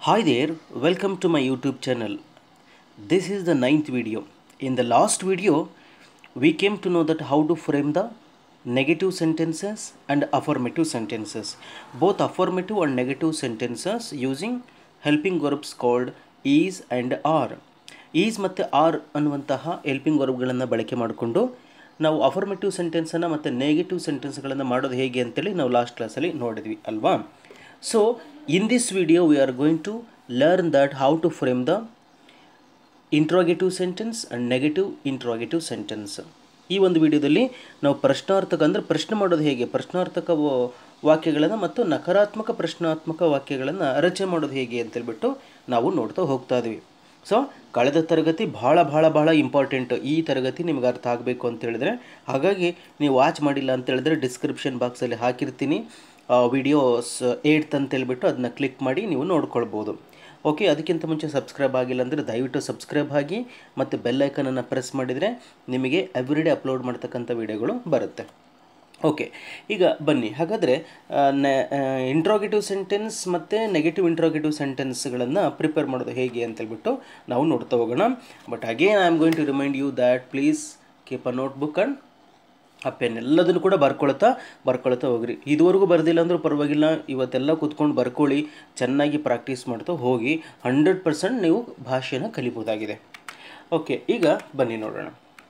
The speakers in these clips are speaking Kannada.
Hi there, welcome to my YouTube channel. This is the ninth video. In the last video, we came to know that how to frame the negative sentences and affirmative sentences. Both affirmative and negative sentences using helping verbs called is and are. Is ಮತ್ತು ಆರ್ ಅನ್ನುವಂತಹ ಹೆಲ್ಪಿಂಗ್ ವರ್ಬ್ಗಳನ್ನು ಬಳಕೆ ಮಾಡಿಕೊಂಡು ನಾವು ಅಫರ್ಮೇಟಿವ್ ಸೆಂಟೆನ್ಸನ್ನು ಮತ್ತು ನೆಗೆಟಿವ್ ಸೆಂಟೆನ್ಸ್ಗಳನ್ನು ಮಾಡೋದು ಹೇಗೆ ಅಂತೇಳಿ ನಾವು ಲಾಸ್ಟ್ ಕ್ಲಾಸಲ್ಲಿ ನೋಡಿದ್ವಿ ಅಲ್ವಾ so in this video we are going to learn that how to frame the interrogative sentence and negative interrogative sentence ಈ ಒಂದು ವಿಡಿಯೋದಲ್ಲಿ ನಾವು ಪ್ರಶ್ನಾರ್ಥಕ ಅಂದರೆ ಪ್ರಶ್ನೆ ಮಾಡೋದು ಹೇಗೆ ಪ್ರಶ್ನಾರ್ಥಕ ವ- ವಾಕ್ಯಗಳನ್ನು ಮತ್ತು ನಕಾರಾತ್ಮಕ ಪ್ರಶ್ನಾತ್ಮಕ ವಾಕ್ಯಗಳನ್ನು ರಚನೆ ಮಾಡೋದು ಹೇಗೆ ಅಂತೇಳ್ಬಿಟ್ಟು ನಾವು ನೋಡ್ತಾ ಹೋಗ್ತಾ ಇದ್ವಿ ಸೊ ಕಳೆದ ತರಗತಿ ಭಾಳ ಭಾಳ ಭಾಳ ಇಂಪಾರ್ಟೆಂಟ್ ಈ ತರಗತಿ ನಿಮ್ಗೆ ಅರ್ಥ ಆಗಬೇಕು ಅಂತ ಹೇಳಿದ್ರೆ ಹಾಗಾಗಿ ನೀವು ವಾಚ್ ಮಾಡಿಲ್ಲ ಅಂತ ಹೇಳಿದ್ರೆ ಡಿಸ್ಕ್ರಿಪ್ಷನ್ ಬಾಕ್ಸಲ್ಲಿ ಹಾಕಿರ್ತೀನಿ ವಿಡಿಯೋಸ್ ಏಡ್ತ್ ಅಂತೇಳ್ಬಿಟ್ಟು ಅದನ್ನ ಕ್ಲಿಕ್ ಮಾಡಿ ನೀವು ನೋಡ್ಕೊಳ್ಬೋದು ಓಕೆ ಅದಕ್ಕಿಂತ ಮುಂಚೆ ಸಬ್ಸ್ಕ್ರೈಬ್ ಆಗಿಲ್ಲ ಅಂದರೆ ದಯವಿಟ್ಟು ಸಬ್ಸ್ಕ್ರೈಬ್ ಆಗಿ ಮತ್ತು ಬೆಲ್ ಐಕನನ್ನು ಪ್ರೆಸ್ ಮಾಡಿದರೆ ನಿಮಗೆ ಎವ್ರಿಡೇ ಅಪ್ಲೋಡ್ ಮಾಡ್ತಕ್ಕಂಥ ವಿಡಿಯೋಗಳು ಬರುತ್ತೆ ಓಕೆ ಈಗ ಬನ್ನಿ ಹಾಗಾದರೆ ಇಂಟ್ರೋಗೇಟಿವ್ ಸೆಂಟೆನ್ಸ್ ಮತ್ತು ನೆಗೆಟಿವ್ ಇಂಟ್ರೋಗೇಟಿವ್ ಸೆಂಟೆನ್ಸ್ಗಳನ್ನು ಪ್ರಿಪೇರ್ ಮಾಡೋದು ಹೇಗೆ ಅಂತೇಳ್ಬಿಟ್ಟು ನಾವು ನೋಡ್ತಾ ಹೋಗೋಣ but again I am going to remind you that please keep a notebook and a pen ಎಲ್ಲದನ್ನು ಕೂಡ ಬರ್ಕೊಳ್ತಾ ಬರ್ಕೊಳ್ತಾ ಹೋಗ್ರಿ ಇದುವರೆಗೂ ಬರ್ದಿಲ್ಲ ಅಂದರೂ ಪರವಾಗಿಲ್ಲ ಇವತ್ತೆಲ್ಲ ಕೂತ್ಕೊಂಡು ಬರ್ಕೊಳ್ಳಿ ಚೆನ್ನಾಗಿ ಪ್ರಾಕ್ಟೀಸ್ ಮಾಡ್ತಾ ಹೋಗಿ ಹಂಡ್ರೆಡ್ ಪರ್ಸೆಂಟ್ ನೀವು ಭಾಷೆನ ಕಲಿಬೋದಾಗಿದೆ ಓಕೆ ಈಗ ಬನ್ನಿ ನೋಡೋಣ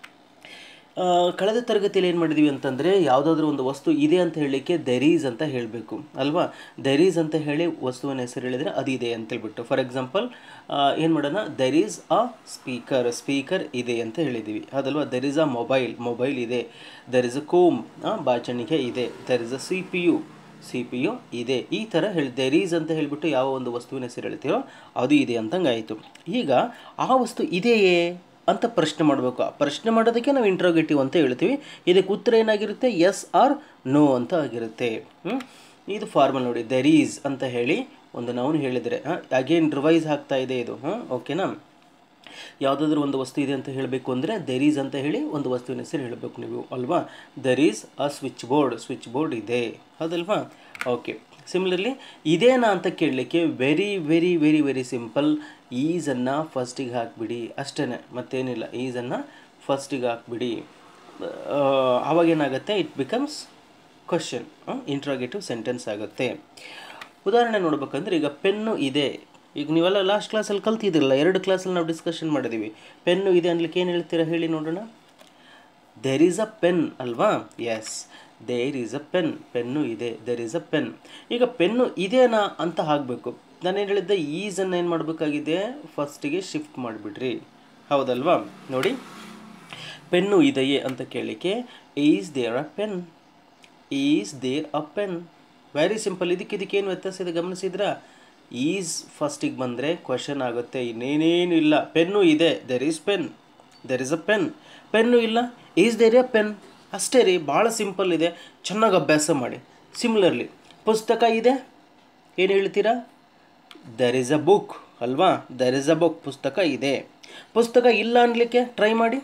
ಆ, ಕಳೆದ ತರಗತಿಯಲ್ಲಿ ಏನು ಮಾಡಿದ್ವಿ ಅಂತಂದರೆ ಯಾವುದಾದ್ರೂ ಒಂದು ವಸ್ತು ಇದೆ ಅಂತ ಹೇಳಲಿಕ್ಕೆ ದೆರೀಸ್ ಅಂತ ಹೇಳಬೇಕು ಅಲ್ವಾ ದೆರೀಸ್ ಅಂತ ಹೇಳಿ ವಸ್ತುವಿನ ಹೆಸರು ಹೇಳಿದರೆ ಅದಿದೆ ಅಂತೇಳ್ಬಿಟ್ಟು ಫಾರ್ ಎಕ್ಸಾಂಪಲ್ ಏನು ಮಾಡೋಣ there is a speaker speaker ಇದೆ ಅಂತ ಹೇಳಿದ್ದೀವಿ ಅದಲ್ವಾ there is a mobile mobile ಇದೆ ದೆರ್ ಇಸ್ ಅ ಕೋಮ್ ಬಾಚಣಿಕೆ ಇದೆ there is a C P U C P U ಇದೆ ಈ ಥರ ಹೇಳಿ ದೆರೀಸ್ ಅಂತ ಹೇಳಿಬಿಟ್ಟು ಯಾವ ಒಂದು ವಸ್ತುವಿನ ಹೆಸರು ಹೇಳ್ತೀರೋ ಅದು ಇದೆ ಅಂತಂಗೆ ಆಯಿತು ಈಗ ಆ ವಸ್ತು ಇದೆಯೇ ಅಂತ ಪ್ರಶ್ನೆ ಮಾಡಬೇಕು ಆ ಪ್ರಶ್ನೆ ಮಾಡೋದಕ್ಕೆ ನಾವು ಇಂಟ್ರೋಗೇಟಿವ್ ಅಂತ ಹೇಳ್ತೀವಿ ಇದಕ್ಕೆ ಉತ್ತರ ಏನಾಗಿರುತ್ತೆ ಎಸ್ ಆರ್ ನೋ ಅಂತ ಆಗಿರುತ್ತೆ ಹ್ಮ್? ಇದು ಫಾರ್ಮಲ್ ನೋಡಿ ದೆರೀಸ್ ಅಂತ ಹೇಳಿ ಒಂದು ನಾವು ಹೇಳಿದರೆ ಅಗೇನ್ ರಿವೈಸ್ ಆಗ್ತಾ ಇದೆ ಇದು ಹಾಂ ಓಕೆನಾ ಯಾವುದಾದ್ರೂ ಒಂದು ವಸ್ತು ಇದೆ ಅಂತ ಹೇಳಬೇಕು ಅಂದರೆ ದೆರ್ ಈಸ್ ಅಂತ ಹೇಳಿ ಒಂದು ವಸ್ತುವಿನ ಹೆಸರು ಹೇಳಬೇಕು ನೀವು ಅಲ್ವಾ there is a switchboard switchboard ಇದೆ ಹೌದಲ್ವಾ ಓಕೆ ಸಿಮಿಲರ್ಲಿ ಇದೇನಾ ಅಂತ ಕೇಳಲಿಕ್ಕೆ very very very very simple ಈಸನ್ನು ಫಸ್ಟಿಗೆ ಹಾಕಿಬಿಡಿ ಅಷ್ಟೇ ಮತ್ತೇನಿಲ್ಲ ಈಸನ್ನು ಫಸ್ಟಿಗೆ ಹಾಕ್ಬಿಡಿ ಆವಾಗ ಏನಾಗುತ್ತೆ it becomes question interrogative sentence ಆಗುತ್ತೆ ಉದಾಹರಣೆ ನೋಡ್ಬೇಕಂದ್ರೆ ಈಗ ಪೆನ್ನು ಇದೆ ಈಗ ನೀವೆಲ್ಲ ಲಾಸ್ಟ್ ಕ್ಲಾಸಲ್ಲಿ ಕಲ್ತಿದ್ರಲ್ಲ ಎರಡು ಕ್ಲಾಸಲ್ಲಿ ನಾವು ಡಿಸ್ಕಷನ್ ಮಾಡಿದ್ದೀವಿ ಪೆನ್ನು ಇದೆ ಅನ್ಲಿಕ್ಕೆ ಏನು ಹೇಳ್ತೀರಾ ಹೇಳಿ ನೋಡೋಣ ದೇರ್ ಈಸ್ ಅ ಪೆನ್ ಅಲ್ವಾ yes there is a pen pen ಇದೆ ದೇರ್ ಈಸ್ ಅ ಪೆನ್ ಈಗ ಪೆನ್ನು ಇದೆನಾ ಅಂತ ಆಗಬೇಕು ನಾನೇನು ಹೇಳಿದ್ದೆ ಈಸನ್ನು ಏನು ಮಾಡಬೇಕಾಗಿದೆ ಫಸ್ಟಿಗೆ ಶಿಫ್ಟ್ ಮಾಡಿಬಿಡ್ರಿ ಹೌದಲ್ವಾ ನೋಡಿ ಪೆನ್ನು ಇದೆಯೇ ಅಂತ ಕೇಳಲಿಕ್ಕೆ is there a pen is there a pen very simple ಇದಕ್ಕೆ ಇದಕ್ಕೆ ಏನು ವ್ಯತ್ಯಾಸ ಇದೆ ಗಮನಿಸಿದ್ರಾ ಈಸ್ ಫಸ್ಟಿಗೆ ಬಂದರೆ ಕ್ವಶನ್ ಆಗುತ್ತೆ ಇನ್ನೇನೇನು ಇಲ್ಲ ಪೆನ್ನು ಇದೆ there is pen there is a pen pen ಇಲ್ಲ ಈಸ್ ದೇರ್ ಎ ಪೆನ್ ಅಷ್ಟೇ ರೀ ಭಾಳ ಸಿಂಪಲ್ ಇದೆ ಚೆನ್ನಾಗಿ ಅಭ್ಯಾಸ ಮಾಡಿ ಸಿಮಿಲರ್ಲಿ ಪುಸ್ತಕ ಇದೆ ಏನು ಹೇಳ್ತೀರಾ ದೆರ್ ಇಸ್ ಅ ಬುಕ್ ಅಲ್ವಾ ದೆರ್ ಇಸ್ ಅ ಬುಕ್ ಪುಸ್ತಕ ಇದೆ ಪುಸ್ತಕ ಇಲ್ಲ ಅನ್ಲಿಕ್ಕೆ ಟ್ರೈ ಮಾಡಿ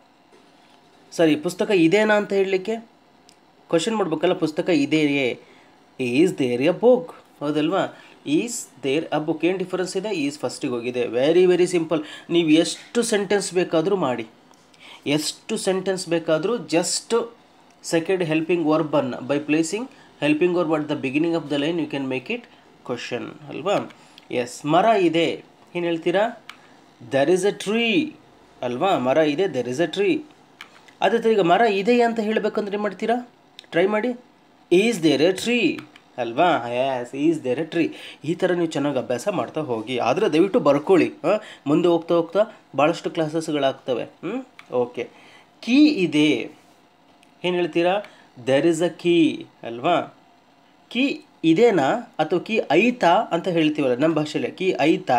ಸರಿ ಪುಸ್ತಕ ಇದೇನಾ ಅಂತ ಹೇಳಲಿಕ್ಕೆ ಕ್ವಶನ್ ಮಾಡ್ಬೇಕಲ್ಲ ಪುಸ್ತಕ ಇದೆಯೇ ಈಸ್ ದೇರ್ ಎ ಬುಕ್ ಹೌದಲ್ವಾ ಈಸ್ ದೇರ್ ಅ ಬುಕ್ ಏನು ಡಿಫರೆನ್ಸ್ ಇದೆ ಈಸ್ ಫಸ್ಟಿಗೆ ಹೋಗಿದೆ ವೆರಿ ವೆರಿ ಸಿಂಪಲ್ ನೀವು ಎಷ್ಟು ಸೆಂಟೆನ್ಸ್ ಬೇಕಾದರೂ ಮಾಡಿ ಎಷ್ಟು ಸೆಂಟೆನ್ಸ್ ಬೇಕಾದರೂ ಜಸ್ಟ್ ಸೆಕೆಂಡ್ ಹೆಲ್ಪಿಂಗ್ ವರ್ಬನ್ನು by placing helping verb at the beginning of the line you can make it question ಅಲ್ವಾ ಎಸ್ ಮರ ಇದೆ ಏನು ಹೇಳ್ತೀರಾ ದರ್ ಇಸ್ ಅ ಟ್ರೀ ಅಲ್ವಾ ಮರ ಇದೆ ದರ್ ಇಸ್ ಅ ಟ್ರೀ ಅದೇ ಥರ ಈಗ ಮರ ಇದೆ ಅಂತ ಹೇಳಬೇಕಂದ್ರೆ ಏನು ಮಾಡ್ತೀರಾ ಟ್ರೈ ಮಾಡಿ ಈಸ್ ದೇರ್ ಎ ಟ್ರೀ ಅಲ್ವಾ yes is there a tree ಈ ಥರ ನೀವು ಚೆನ್ನಾಗಿ ಅಭ್ಯಾಸ ಮಾಡ್ತಾ ಹೋಗಿ ಆದರೆ ದಯವಿಟ್ಟು ಬರ್ಕೊಳ್ಳಿ ಹಾಂ ಮುಂದೆ ಹೋಗ್ತಾ ಹೋಗ್ತಾ ಭಾಳಷ್ಟು ಕ್ಲಾಸಸ್ಗಳಾಗ್ತವೆ ಹ್ಞೂ ಓಕೆ ಕೀ ಇದೆ ಏನು ಹೇಳ್ತೀರಾ ದೆರ್ ಇಸ್ ಅ ಕೀ ಅಲ್ವಾ ಕೀ ಇದೇನಾ ಅಥವಾ ಕೀ ಐತಾ ಅಂತ ಹೇಳ್ತೀವಲ್ಲ ನಮ್ಮ ಭಾಷೆಯಲ್ಲಿ ಕೀ ಐತಾ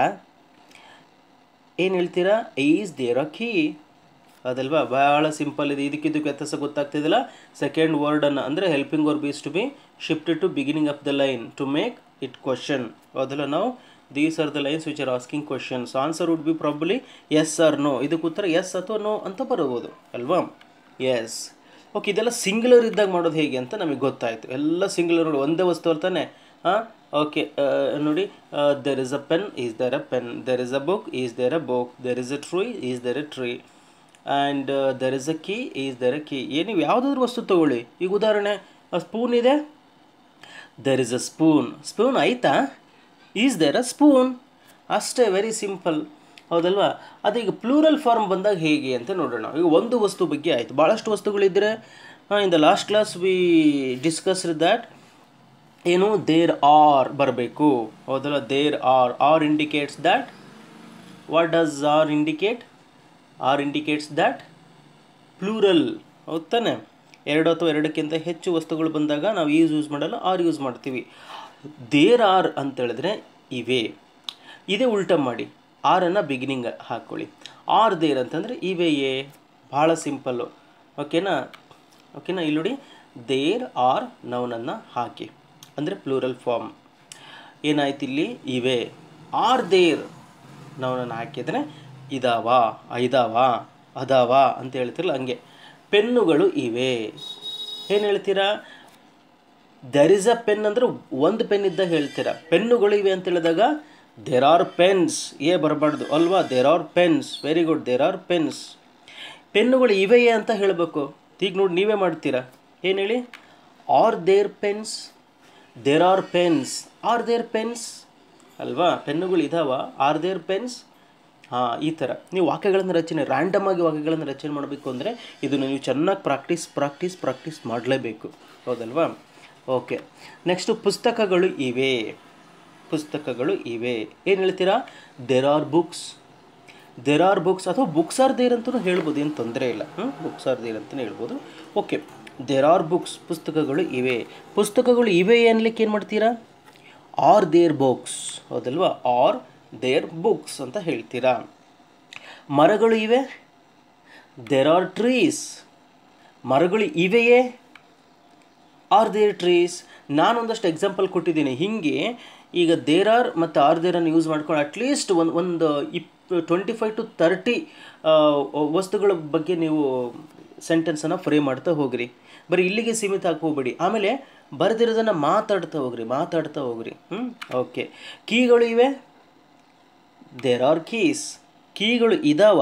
ಏನು ಹೇಳ್ತೀರಾ ಈಸ್ ದೇರ್ ಅ ಕೀ ಅದಲ್ವಾ ಭಾಳ ಸಿಂಪಲ್ ಇದೆ ಇದಕ್ಕಿದ್ದಕ್ಕೆ ವ್ಯತ್ಯಾಸ ಗೊತ್ತಾಗ್ತಿದಿಲ್ಲ ಸೆಕೆಂಡ್ ವರ್ಡನ್ನು ಅಂದರೆ helping verb is to be shifted to beginning of the line to make it question ಅದಲ್ಲ ನಾವು these are the lines which are asking questions answer would be probably yes or no ಇದಕ್ಕೆ ಉತ್ತರ ಎಸ್ ಅಥವಾ ನೋ ಅಂತ ಬರ್ಬೋದು ಅಲ್ವಾ ಎಸ್ ಓಕೆ ಇದೆಲ್ಲ ಸಿಂಗ್ಯುಲರ್ ಇದ್ದಾಗ ಮಾಡೋದು ಹೇಗೆ ಅಂತ ನಮಗೆ ಗೊತ್ತಾಯಿತು ಎಲ್ಲ ಸಿಂಗ್ಯುಲರ್ ನೋಡಿ ಒಂದೇ ವಸ್ತು ತಾನೆ ಹಾಂ ಓಕೆ ನೋಡಿ there is a pen is there a pen there is a book is there a book there is a tree is there a tree and there is a key is there a key ಏನು ನೀವು ಯಾವುದಾದ್ರೂ ವಸ್ತು ತಗೊಳ್ಳಿ ಈಗ ಉದಾಹರಣೆ ಸ್ಪೂನ್ ಇದೆ there is a spoon spoon ಆಯಿತಾ ಈಸ್ ದೇರ್ ಅ ಸ್ಪೂನ್ ಅಷ್ಟೇ ವೆರಿ ಸಿಂಪಲ್ ಹೌದಲ್ವಾ ಅದೀಗ ಪ್ಲೂರಲ್ ಫಾರ್ಮ್ ಬಂದಾಗ ಹೇಗೆ ಅಂತ ನೋಡೋಣ ಈಗ ಒಂದು ವಸ್ತು ಬಗ್ಗೆ ಆಯಿತು ಭಾಳಷ್ಟು ವಸ್ತುಗಳಿದ್ದರೆ in the last class we discussed that ಏನು ದೇರ್ ಆರ್ ಬರಬೇಕು ಹೌದಲ್ಲ there are are indicates that what does are indicate are indicates that plural ಹೌದ್ ತಾನೆ ಎರಡು ಅಥವಾ ಎರಡಕ್ಕಿಂತ ಹೆಚ್ಚು ವಸ್ತುಗಳು ಬಂದಾಗ ನಾವು ಈಸ್ ಯೂಸ್ ಮಾಡಲ್ಲ ಆರ್ ಯೂಸ್ ಮಾಡ್ತೀವಿ ದೇರ್ ಆರ್ ಅಂತ ಹೇಳಿದ್ರೆ ಇವೆ ಇದೇ ಉಲ್ಟ ಮಾಡಿ ಆರನ್ನು ಬಿಗಿನಿಂಗ್ ಹಾಕ್ಕೊಳ್ಳಿ ಆರ್ ದೇರ್ ಅಂತಂದರೆ ಇವೆಯೇ ಭಾಳ ಸಿಂಪಲ್ಲು ಓಕೆನಾ ಓಕೆನಾ ಇಲ್ಲಿ ನೋಡಿ ದೇರ್ ಆರ್ ನೌನನ್ನು ಹಾಕಿ ಅಂದರೆ ಪ್ಲೂರಲ್ ಫಾರ್ಮ್ ಏನಾಯ್ತು ಇಲ್ಲಿ ಇವೆ ಆರ್ ದೇರ್ ನೌನನ್ನು ಹಾಕಿದರೆ ಇದಾವ ಇದಾವ ಅದಾವ ಅಂತ ಹೇಳ್ತಿರಲ್ಲ ಹಂಗೆ ಪೆನ್ನುಗಳು ಇವೆ ಏನು ಹೇಳ್ತೀರಾ ದೆರ್ ಇಸ್ ಅ ಪೆನ್ ಅಂದ್ರೆ ಒಂದು ಪೆನ್ ಇದ್ದಾಗ ಹೇಳ್ತೀರಾ ಪೆನ್ನುಗಳು ಇವೆ ಅಂತ ಹೇಳಿದಾಗ ದೇರ್ ಆರ್ ಪೆನ್ಸ್ ಏ ಬರಬಾರ್ದು ಅಲ್ವಾ there are pens very good there are pens ಪೆನ್ನುಗಳು ಇವೆಯೇ ಅಂತ ಹೇಳಬೇಕು ಈಗ ನೋಡಿ ನೀವೇ ಮಾಡ್ತೀರಾ ಏನು ಹೇಳಿ are there pens there are pens are there pens ಅಲ್ವಾ ಪೆನ್ನುಗಳು ಇದಾವ ಆರ್ ದೇರ್ ಪೆನ್ಸ್ ಹಾಂ ಈ ಥರ ನೀವು ವಾಕ್ಯಗಳನ್ನು ರಚನೆ ರ್ಯಾಂಡಮ್ ಆಗಿ ವಾಕ್ಯಗಳನ್ನು ರಚನೆ ಮಾಡಬೇಕು ಅಂದರೆ ಇದನ್ನು ನೀವು ಚೆನ್ನಾಗಿ ಪ್ರಾಕ್ಟೀಸ್ ಪ್ರಾಕ್ಟೀಸ್ ಪ್ರಾಕ್ಟೀಸ್ ಮಾಡಲೇಬೇಕು ಹೌದಲ್ವಾ ಓಕೆ ನೆಕ್ಸ್ಟು ಪುಸ್ತಕಗಳು ಇವೆ ಪುಸ್ತಕಗಳು ಇವೆ ಏನು ಹೇಳ್ತೀರಾ there are books there are books ಅಥವಾ ಬುಕ್ಸ್ ಆರ್ ದೇರ್ ಅಂತಲೂ ಹೇಳ್ಬೋದು ಏನು ತೊಂದರೆ ಇಲ್ಲ ಹ್ಞೂ ಬುಕ್ಸ್ ಆರ್ ದೇರ್ ಅಂತಲೇ ಹೇಳ್ಬೋದು ಓಕೆ ದೇರ್ ಆರ್ ಬುಕ್ಸ್ ಪುಸ್ತಕಗಳು ಇವೆ ಪುಸ್ತಕಗಳು ಇವೆ ಅನ್ಲಿಕ್ಕೆ ಏನು ಮಾಡ್ತೀರಾ ಆರ್ ದೇರ್ ಬುಕ್ಸ್ ಹೌದಲ್ವಾ ಆರ್ ದೇರ್ ಬುಕ್ಸ್ ಅಂತ ಹೇಳ್ತೀರಾ ಮರಗಳು ಇವೆ ದೇರ್ ಆರ್ ಟ್ರೀಸ್ ಮರಗಳು ಇವೆಯೇ ಆರ್ ದೇರ್ ಟ್ರೀಸ್ ನಾನೊಂದಷ್ಟು ಎಕ್ಸಾಂಪಲ್ ಕೊಟ್ಟಿದ್ದೀನಿ ಹೀಗೆ ಈಗ ದೇರ್ ಆರ್ ಮತ್ತು ಆರ್ ದೇರನ್ನು ಯೂಸ್ ಮಾಡ್ಕೊಂಡು ಅಟ್ಲೀಸ್ಟ್ ಒಂದು ಒಂದು ಇಪ್ ಟ್ವೆಂಟಿ ಫೈವ್ ಟು ತರ್ಟಿ ವಸ್ತುಗಳ ಬಗ್ಗೆ ನೀವು ಸೆಂಟೆನ್ಸನ್ನು ಫ್ರೇಮ್ ಮಾಡ್ತಾ ಹೋಗ್ರಿ ಬರೀ ಇಲ್ಲಿಗೆ ಸೀಮಿತ ಹಾಕಿ ಹೋಗ್ಬೇಡಿ ಆಮೇಲೆ ಬರೆದಿರೋದನ್ನು ಮಾತಾಡ್ತಾ ಹೋಗ್ರಿ ಮಾತಾಡ್ತಾ ಹೋಗ್ರಿ ಹ್ಞೂ ಓಕೆ ಕೀಗಳು ಇವೆ ದೇರ್ ಆರ್ ಕೀಸ್ ಕೀಗಳು ಇದಾವ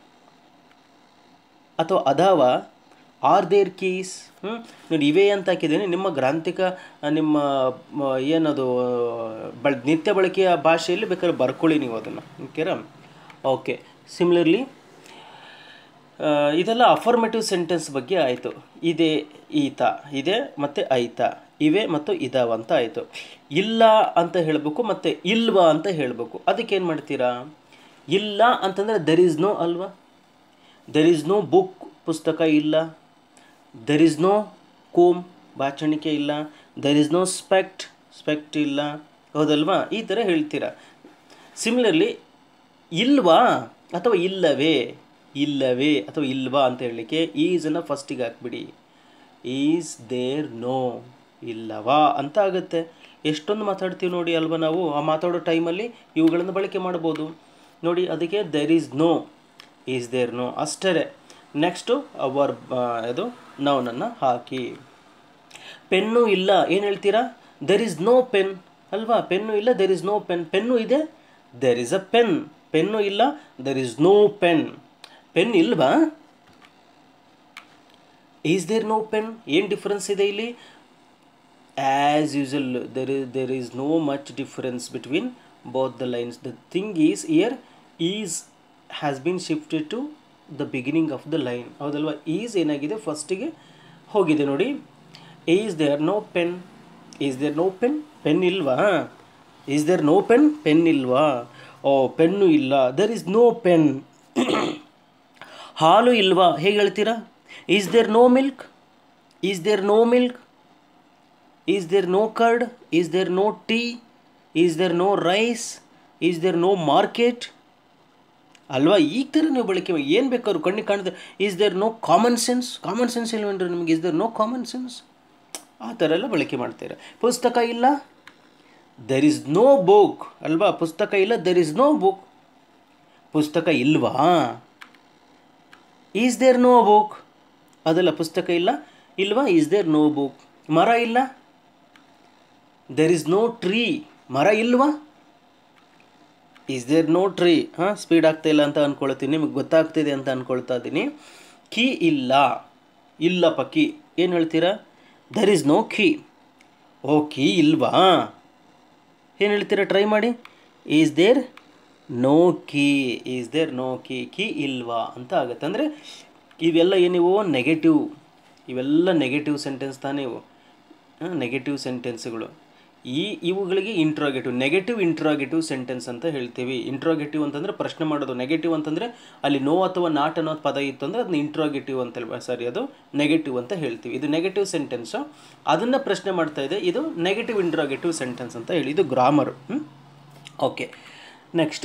ಅಥವಾ ಅದಾವ ಆರ್ ದೇರ್ ಕೀಸ್ ಹ್ಞೂ ನೋಡಿ ಇವೆ ಅಂತ ಹಾಕಿದ್ದೀನಿ ನಿಮ್ಮ ಗ್ರಾಂಥಿಕ ನಿಮ್ಮ ಮ, ಏನದು ಬಳ ನಿತ್ಯ ಬಳಕೆಯ ಭಾಷೆಯಲ್ಲಿ ಬೇಕಾದ್ರೆ ಬರ್ಕೊಳ್ಳಿ ನೀವು ಅದನ್ನು ಓಕೆರಾ ಓಕೆ ಸಿಮಿಲರ್ಲಿ ಇದೆಲ್ಲ ಅಫರ್ಮೇಟಿವ್ ಸೆಂಟೆನ್ಸ್ ಬಗ್ಗೆ ಆಯಿತು ಇದೆ ಈತ ಇದೆ ಮತ್ತು ಐತ ಇವೆ ಮತ್ತು ಇದಾವ ಅಂತ ಆಯಿತು ಇಲ್ಲ ಅಂತ ಹೇಳಬೇಕು ಮತ್ತು ಇಲ್ವಾ ಅಂತ ಹೇಳಬೇಕು ಅದಕ್ಕೆ ಏನು ಮಾಡ್ತೀರಾ ಇಲ್ಲ ಅಂತಂದರೆ ದೆರ್ ಈಸ್ ನೋ ಅಲ್ವಾ ದೆರ್ ಈಸ್ ನೋ ಬುಕ್ ಪುಸ್ತಕ ಇಲ್ಲ ದೆರ್ ಈಸ್ ನೋ ಕೋಮ್ ಬಾಚಣಿಕೆ ಇಲ್ಲ there is no specs specs ಇಲ್ಲ ಹೌದಲ್ವಾ ಈ ಥರ ಹೇಳ್ತೀರಾ ಸಿಮಿಲರ್ಲಿ ಇಲ್ವಾ ಅಥವಾ ಇಲ್ಲವೇ ಇಲ್ಲವೇ ಅಥವಾ ಇಲ್ವಾ ಅಂತ ಹೇಳಲಿಕ್ಕೆ ಈಸನ್ನು ಫಸ್ಟಿಗೆ ಹಾಕ್ಬಿಡಿ ಈಸ್ ದೇರ್ ನೋ ಇಲ್ಲವಾ ಅಂತ ಆಗುತ್ತೆ ಎಷ್ಟೊಂದು ಮಾತಾಡ್ತೀವಿ ನೋಡಿ ಅಲ್ವಾ ನಾವು ಆ ಮಾತಾಡೋ ಟೈಮಲ್ಲಿ ಇವುಗಳನ್ನು ಬಳಕೆ ಮಾಡ್ಬೋದು ನೋಡಿ ಅದಕ್ಕೆ there is no is there no ಅಷ್ಟೇ ನೆಕ್ಸ್ಟು ಅವರ್ ಇದು ನೌನನ್ನು ಹಾಕಿ ಪೆನ್ನು ಇಲ್ಲ ಏನು ಹೇಳ್ತೀರಾ ದೆರ್ ಇಸ್ ನೋ ಪೆನ್ ಅಲ್ವಾ ಪೆನ್ನು ಇಲ್ಲ there is no pen pen ಇದೆ there is a pen pen ಇಲ್ಲ there is no pen pen ಇಲ್ವಾ ಈಸ್ ದೇರ್ ನೋ ಪೆನ್ ಏನು ಡಿಫ್ರೆನ್ಸ್ ಇದೆ ಇಲ್ಲಿ as usual there is there is no much difference between both the lines the thing is year is has been shifted to the beginning of the line ಹೌದಲ್ವಾ ಈಸ್ ಏನಾಗಿದೆ ಫಸ್ಟಿಗೆ ಹೋಗಿದೆ ನೋಡಿ is there no pen is there no pen pen ಇಲ್ವಾ is there no pen pen ಇಲ್ವಾ ಓ ಪೆನ್ನು ಇಲ್ಲ ದೆರ್ ಇಸ್ ನೋ ಪೆನ್ ಹಾಲು ಇಲ್ವಾ ಹೇಗೆ ಹೇಳ್ತೀರಾ is there no milk is there no milk is there no curd is there no tea is there no rice is there no market ಅಲ್ವಾ ಈ ಥರ ನೀವು ಬಳಕೆ ಏನು ಬೇಕಾದ್ರು ಕಣ್ಣಿಗೆ ಕಾಣಿದ್ರೆ is there no common sense common sense ಇಲ್ವೇನ್ರಿ ನಿಮಗೆ is there no common sense ಆ ಥರ ಎಲ್ಲ ಬಳಕೆ ಮಾಡ್ತಾರೆ ಪುಸ್ತಕ ಇಲ್ಲ ದೆರ್ ಇಸ್ ನೋ ಬುಕ್ ಅಲ್ವಾ ಪುಸ್ತಕ ಇಲ್ಲ ದೆರ್ ಇಸ್ ನೋ ಬುಕ್ ಪುಸ್ತಕ ಇಲ್ವಾ ಈಸ್ ದೇರ್ ನೋ ಬುಕ್ ಅದಲ್ಲ ಪುಸ್ತಕ ಇಲ್ಲ ಇಲ್ವಾ ಈಸ್ ದೇರ್ ನೋ ಬುಕ್ ಮರ ಇಲ್ಲ ದೆರ್ ಇಸ್ ನೋ ಟ್ರೀ ಮರ ಇಲ್ವಾ ಈಸ್ ದೇರ್ ನೋ ಟ್ರೀ ಹಾಂ ಸ್ಪೀಡ್ ಆಗ್ತಾ ಇಲ್ಲ ಅಂತ ಅಂದ್ಕೊಳ್ತೀನಿ ನಿಮಗೆ ಗೊತ್ತಾಗ್ತಿದೆ ಅಂತ ಅಂದ್ಕೊಳ್ತಾ ಇದ್ದೀನಿ ಕೀ ಇಲ್ಲ ಇಲ್ಲಪ್ಪ ಕೀ ಏನು ಹೇಳ್ತೀರಾ ದರ್ ಇಸ್ ನೋ ಕೀ ಓ ಕೀ ಇಲ್ವಾ ಏನು ಹೇಳ್ತೀರಾ ಟ್ರೈ ಮಾಡಿ is there no key is there no key key ಇಲ್ವಾ ಅಂತ ಆಗುತ್ತೆ ಅಂದರೆ ಇವೆಲ್ಲ ಏನಿವು ನೆಗೆಟಿವ್ ಇವೆಲ್ಲ ನೆಗೆಟಿವ್ ಸೆಂಟೆನ್ಸ್ ತಾನೇ ಇವು ನೆಗೆಟಿವ್ ಸೆಂಟೆನ್ಸ್ಗಳು ಈ ಇವುಗಳಿಗೆ ಇಂಟ್ರೋಗೇಟಿವ್ ನೆಗೆಟಿವ್ ಇಂಟ್ರೋಗೇಟಿವ್ ಸೆಂಟೆನ್ಸ್ ಅಂತ ಹೇಳ್ತೀವಿ ಇಂಟ್ರೋಗೇಟಿವ್ ಅಂತಂದರೆ ಪ್ರಶ್ನೆ ಮಾಡೋದು ನೆಗೆಟಿವ್ ಅಂತಂದರೆ ಅಲ್ಲಿ ನೋ ಅಥವಾ ನಾಟ್ ಅನ್ನೋ ಪದ ಇತ್ತು ಅಂದರೆ ಅದನ್ನ ಇಂಟ್ರೋಗೇಟಿವ್ ಅಂತ ಹೇಳಿ ಸಾರಿ ಅದು ನೆಗೆಟಿವ್ ಅಂತ ಹೇಳ್ತೀವಿ ಇದು ನೆಗೆಟಿವ್ ಸೆಂಟೆನ್ಸು ಅದನ್ನು ಪ್ರಶ್ನೆ ಮಾಡ್ತಾ ಇದೆ ಇದು ನೆಗೆಟಿವ್ ಇಂಟ್ರೋಗೇಟಿವ್ ಸೆಂಟೆನ್ಸ್ ಅಂತ ಹೇಳಿ ಇದು ಗ್ರಾಮರು ಓಕೆ ನೆಕ್ಸ್ಟು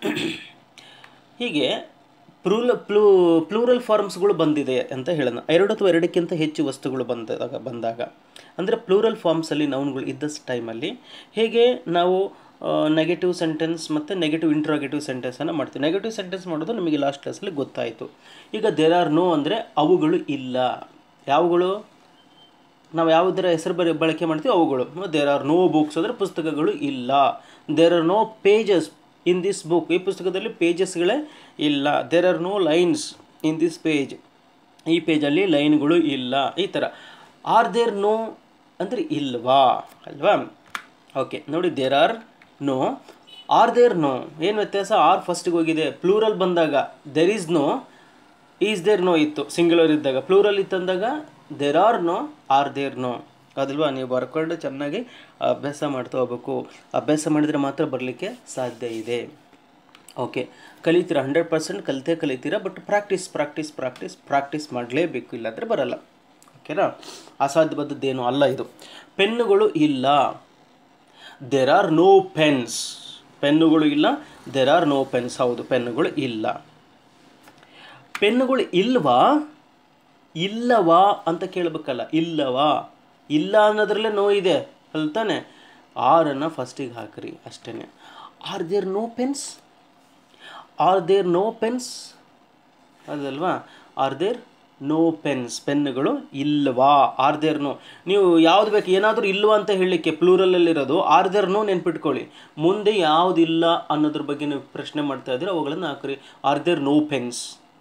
ಹೀಗೆ ಪ್ಲೂಲ ಪ್ಲೂ ಪ್ಲೂರಲ್ ಫಾರ್ಮ್ಸ್ಗಳು ಬಂದಿದೆ ಅಂತ ಹೇಳೋಣ ಎರಡು ಅಥವಾ ಎರಡಕ್ಕಿಂತ ಹೆಚ್ಚು ವಸ್ತುಗಳು ಬಂದಾಗ ಬಂದಾಗ ಅಂದರೆ ಪ್ಲೂರಲ್ ಫಾರ್ಮ್ಸಲ್ಲಿ ನೌನ್ಗಳು ಇದ್ದ ಟೈಮಲ್ಲಿ ಹೇಗೆ ನಾವು ನೆಗೆಟಿವ್ ಸೆಂಟೆನ್ಸ್ ಮತ್ತು ನೆಗೆಟಿವ್ ಇಂಟ್ರೋಗೇಟಿವ್ ಸೆಂಟೆನ್ಸನ್ನು ಮಾಡ್ತೀವಿ ನೆಗೆಟಿವ್ ಸೆಂಟೆನ್ಸ್ ಮಾಡೋದು ನಮಗೆ ಲಾಸ್ಟ್ ಕ್ಲಾಸಲ್ಲಿ ಗೊತ್ತಾಯಿತು ಈಗ ದೇರ್ ಆರ್ ನೋ ಅಂದರೆ ಅವುಗಳು ಇಲ್ಲ ಯಾವುಗಳು ನಾವು ಯಾವುದರ ಹೆಸರು ಬರಿ ಬಳಕೆ ಮಾಡ್ತೀವಿ ಅವುಗಳು ದೇರ್ ಆರ್ ನೋ ಬುಕ್ಸ್ ಅಂದರೆ ಪುಸ್ತಕಗಳು ಇಲ್ಲ there are no pages in this book ಈ ಪುಸ್ತಕದಲ್ಲಿ ಪೇಜಸ್ಗಳೇ ಇಲ್ಲ there are no lines in this page ಈ ಪೇಜಲ್ಲಿ ಲೈನ್ಗಳು ಇಲ್ಲ ಈ ಥರ ಆರ್ ದೇರ್ ನೋ ಅಂದರೆ ಇಲ್ವಾ ಅಲ್ವಾ ಓಕೆ ನೋಡಿ there are no are there no ಏನು ವ್ಯತ್ಯಾಸ ಆರ್ ಫಸ್ಟಿಗೆ ಹೋಗಿದೆ ಪ್ಲೂರಲ್ ಬಂದಾಗ there is no is there no ಇತ್ತು ಸಿಂಗ್ಯುಲರ್ ಇದ್ದಾಗ ಪ್ಲೂರಲ್ ಇತ್ತಂದಾಗ there are no are there no ಅದಲ್ವಾ ನೀವು ಬರ್ಕೊಂಡು ಚೆನ್ನಾಗಿ ಅಭ್ಯಾಸ ಮಾಡ್ತಾ ಹೋಗ್ಬೇಕು ಅಭ್ಯಾಸ ಮಾಡಿದರೆ ಮಾತ್ರ ಬರಲಿಕ್ಕೆ ಸಾಧ್ಯ ಇದೆ ಓಕೆ ಕಲಿತೀರಾ ಹಂಡ್ರೆಡ್ ಪರ್ಸೆಂಟ್ ಕಲಿತೇ ಕಲಿತೀರಾ but practice practice practice practice ಮಾಡಲೇಬೇಕು ಇಲ್ಲಾಂದರೆ ಬರಲ್ಲ ಓಕೆನಾ ಅಸಾಧ್ಯವಾದದ್ದೇನು ಅಲ್ಲ ಇದು ಪೆನ್ನುಗಳು ಇಲ್ಲ ದೆರ್ ಆರ್ ನೋ ಪೆನ್ಸ್ ಪೆನ್ನುಗಳು ಇಲ್ಲ ದೆರ್ ಆರ್ ನೋ ಪೆನ್ಸ್ ಹೌದು ಪೆನ್ನುಗಳು ಇಲ್ಲ ಪೆನ್ನುಗಳು ಇಲ್ವಾ ಇಲ್ಲವಾ ಅಂತ ಕೇಳಬೇಕಲ್ಲ ಇಲ್ಲವಾ ಇಲ್ಲ ಅನ್ನೋದ್ರಲ್ಲೇ ನೋ ಇದೆ ಅಲ್ತಾನೆ ಆರನ್ನು ಫಸ್ಟಿಗೆ ಹಾಕ್ರಿ ಅಷ್ಟೇ are there no pens are there no pens ಅದಲ್ವಾ ಆರ್ ದೇರ್ ನೋ ಪೆನ್ಸ್ ಪೆನ್ನುಗಳು ಇಲ್ವಾ ಆರ್ ದೇರ್ ನೋ ನೀವು ಯಾವ್ದು ಬೇಕು ಏನಾದರೂ ಇಲ್ವಾ ಅಂತ ಹೇಳಲಿಕ್ಕೆ ಪ್ಲೂರಲಲ್ಲಿರೋದು ಆರ್ ದೇರ್ ನೋ ನೆನ್ಪಿಟ್ಕೊಳ್ಳಿ ಮುಂದೆ ಯಾವುದಿಲ್ಲ ಅನ್ನೋದ್ರ ಬಗ್ಗೆ ನೀವು ಪ್ರಶ್ನೆ ಮಾಡ್ತಾ ಇದ್ರೆ ಅವುಗಳನ್ನು ಹಾಕ್ರಿ ಆರ್ ದೇರ್ ನೋ ಪೆನ್ಸ್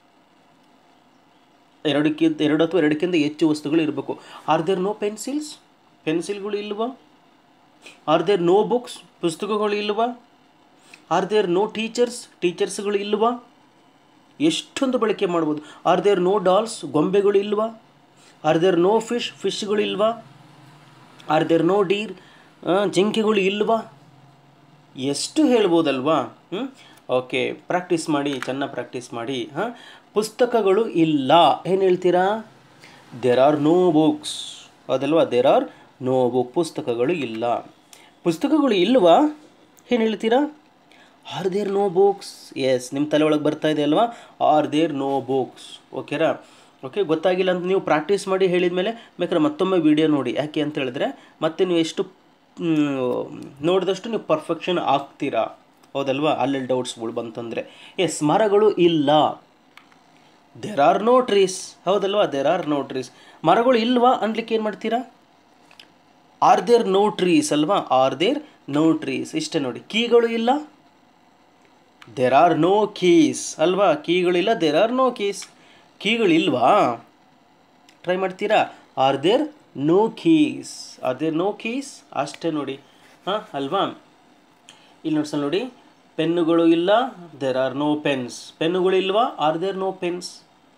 ಎರಡಕ್ಕಿಂತ ಎರಡು ಅಥವಾ ಎರಡಕ್ಕಿಂತ ಹೆಚ್ಚು ವಸ್ತುಗಳು ಇರಬೇಕು ಆರ್ ದೇರ್ ನೋ ಪೆನ್ಸಿಲ್ಸ್ ಪೆನ್ಸಿಲ್ಗಳು ಇಲ್ವಾ ಆರ್ ದೇರ್ ನೋ ಬುಕ್ಸ್ ಪುಸ್ತಕಗಳು ಇಲ್ವಾ ಆರ್ ದೇರ್ ನೋ ಟೀಚರ್ಸ್ ಟೀಚರ್ಸ್ಗಳು ಇಲ್ವಾ ಎಷ್ಟೊಂದು ಬಳಕೆ ಮಾಡ್ಬೋದು ಆರ್ ದೇರ್ ನೋ ಡಾಲ್ಸ್ ಗೊಂಬೆಗಳು ಇಲ್ವಾ ಆರ್ ದೇರ್ ನೋ ಫಿಶ್ ಫಿಶ್ಗಳು ಇಲ್ವಾ ಆರ್ ದೇರ್ ನೋ ಡೀರ್ ಜಿಂಕೆಗಳು ಇಲ್ವಾ ಎಷ್ಟು ಹೇಳ್ಬೋದಲ್ವಾ ಹ್ಞೂ ಓಕೆ ಪ್ರಾಕ್ಟೀಸ್ ಮಾಡಿ ಚೆನ್ನಾಗಿ ಪ್ರಾಕ್ಟೀಸ್ ಮಾಡಿ ಹಾಂ ಪುಸ್ತಕಗಳು ಇಲ್ಲ ಏನು ಹೇಳ್ತೀರಾ ದೇರ್ ಆರ್ ನೋ ಬುಕ್ಸ್ ಅದಲ್ವಾ ದೇರ್ ಆರ್ ನೋ ಬುಕ್ ಪುಸ್ತಕಗಳು ಇಲ್ಲ ಪುಸ್ತಕಗಳು ಇಲ್ವಾ ಏನು ಹೇಳ್ತೀರಾ are there no books yes ನಿಮ್ಮ ತಲೆ ಒಳಗೆ ಬರ್ತಾ ಇದೆ ಅಲ್ವಾ ಆರ್ ದೇರ್ ನೋ ಬುಕ್ಸ್ ಓಕೆರಾ ಓಕೆ ಗೊತ್ತಾಗಿಲ್ಲ ಅಂತ ನೀವು ಪ್ರಾಕ್ಟೀಸ್ ಮಾಡಿ ಹೇಳಿದ ಮೇಲೆ ಬೇಕಾದ್ರೆ ಮತ್ತೊಮ್ಮೆ ವಿಡಿಯೋ ನೋಡಿ ಯಾಕೆ ಅಂತ ಹೇಳಿದ್ರೆ ಮತ್ತೆ ನೀವು ಎಷ್ಟು ನೋಡಿದಷ್ಟು ನೀವು ಪರ್ಫೆಕ್ಷನ್ ಆಗ್ತೀರಾ ಹೌದಲ್ವಾ ಅಲ್ಲೆಲ್ಲಿ ಡೌಟ್ಸ್ಗಳು ಬಂತಂದರೆ ಎಸ್ ಮರಗಳು ಇಲ್ಲ ದೇರ್ ಆರ್ ನೋ ಟ್ರೀಸ್ ಹೌದಲ್ವಾ ದೇರ್ ಆರ್ ನೋ ಟ್ರೀಸ್ ಮರಗಳು ಇಲ್ವಾ ಅನ್ಲಿಕ್ಕೆ ಏನು ಮಾಡ್ತೀರಾ ಆರ್ ದೇರ್ ನೋ ಟ್ರೀಸ್ ಅಲ್ವಾ ಆರ್ ದೇರ್ ನೋ ಟ್ರೀಸ್ ಇಷ್ಟೇ ನೋಡಿ ಕೀಗಳು ಇಲ್ಲ ದೇರ್ ಆರ್ ನೋ ಕೀಸ್ ಅಲ್ವಾ ಕೀಗಳಿಲ್ಲ ದೇರ್ ಆರ್ ನೋ ಕೀಸ್ ಕೀಗಳಿಲ್ವಾ ಟ್ರೈ ಮಾಡ್ತೀರಾ are there no keys are there no keys ಅಷ್ಟೇ ನೋಡಿ ಹಾಂ ಅಲ್ವಾ ಇಲ್ಲಿ ನೋಡ್ಸಲ್ ನೋಡಿ ಪೆನ್ನುಗಳು ಇಲ್ಲ ದೇರ್ ಆರ್ ನೋ ಪೆನ್ಸ್ ಪೆನ್ನುಗಳು ಇಲ್ವಾ ಆರ್ ದೇರ್ ನೋ ಪೆನ್ಸ್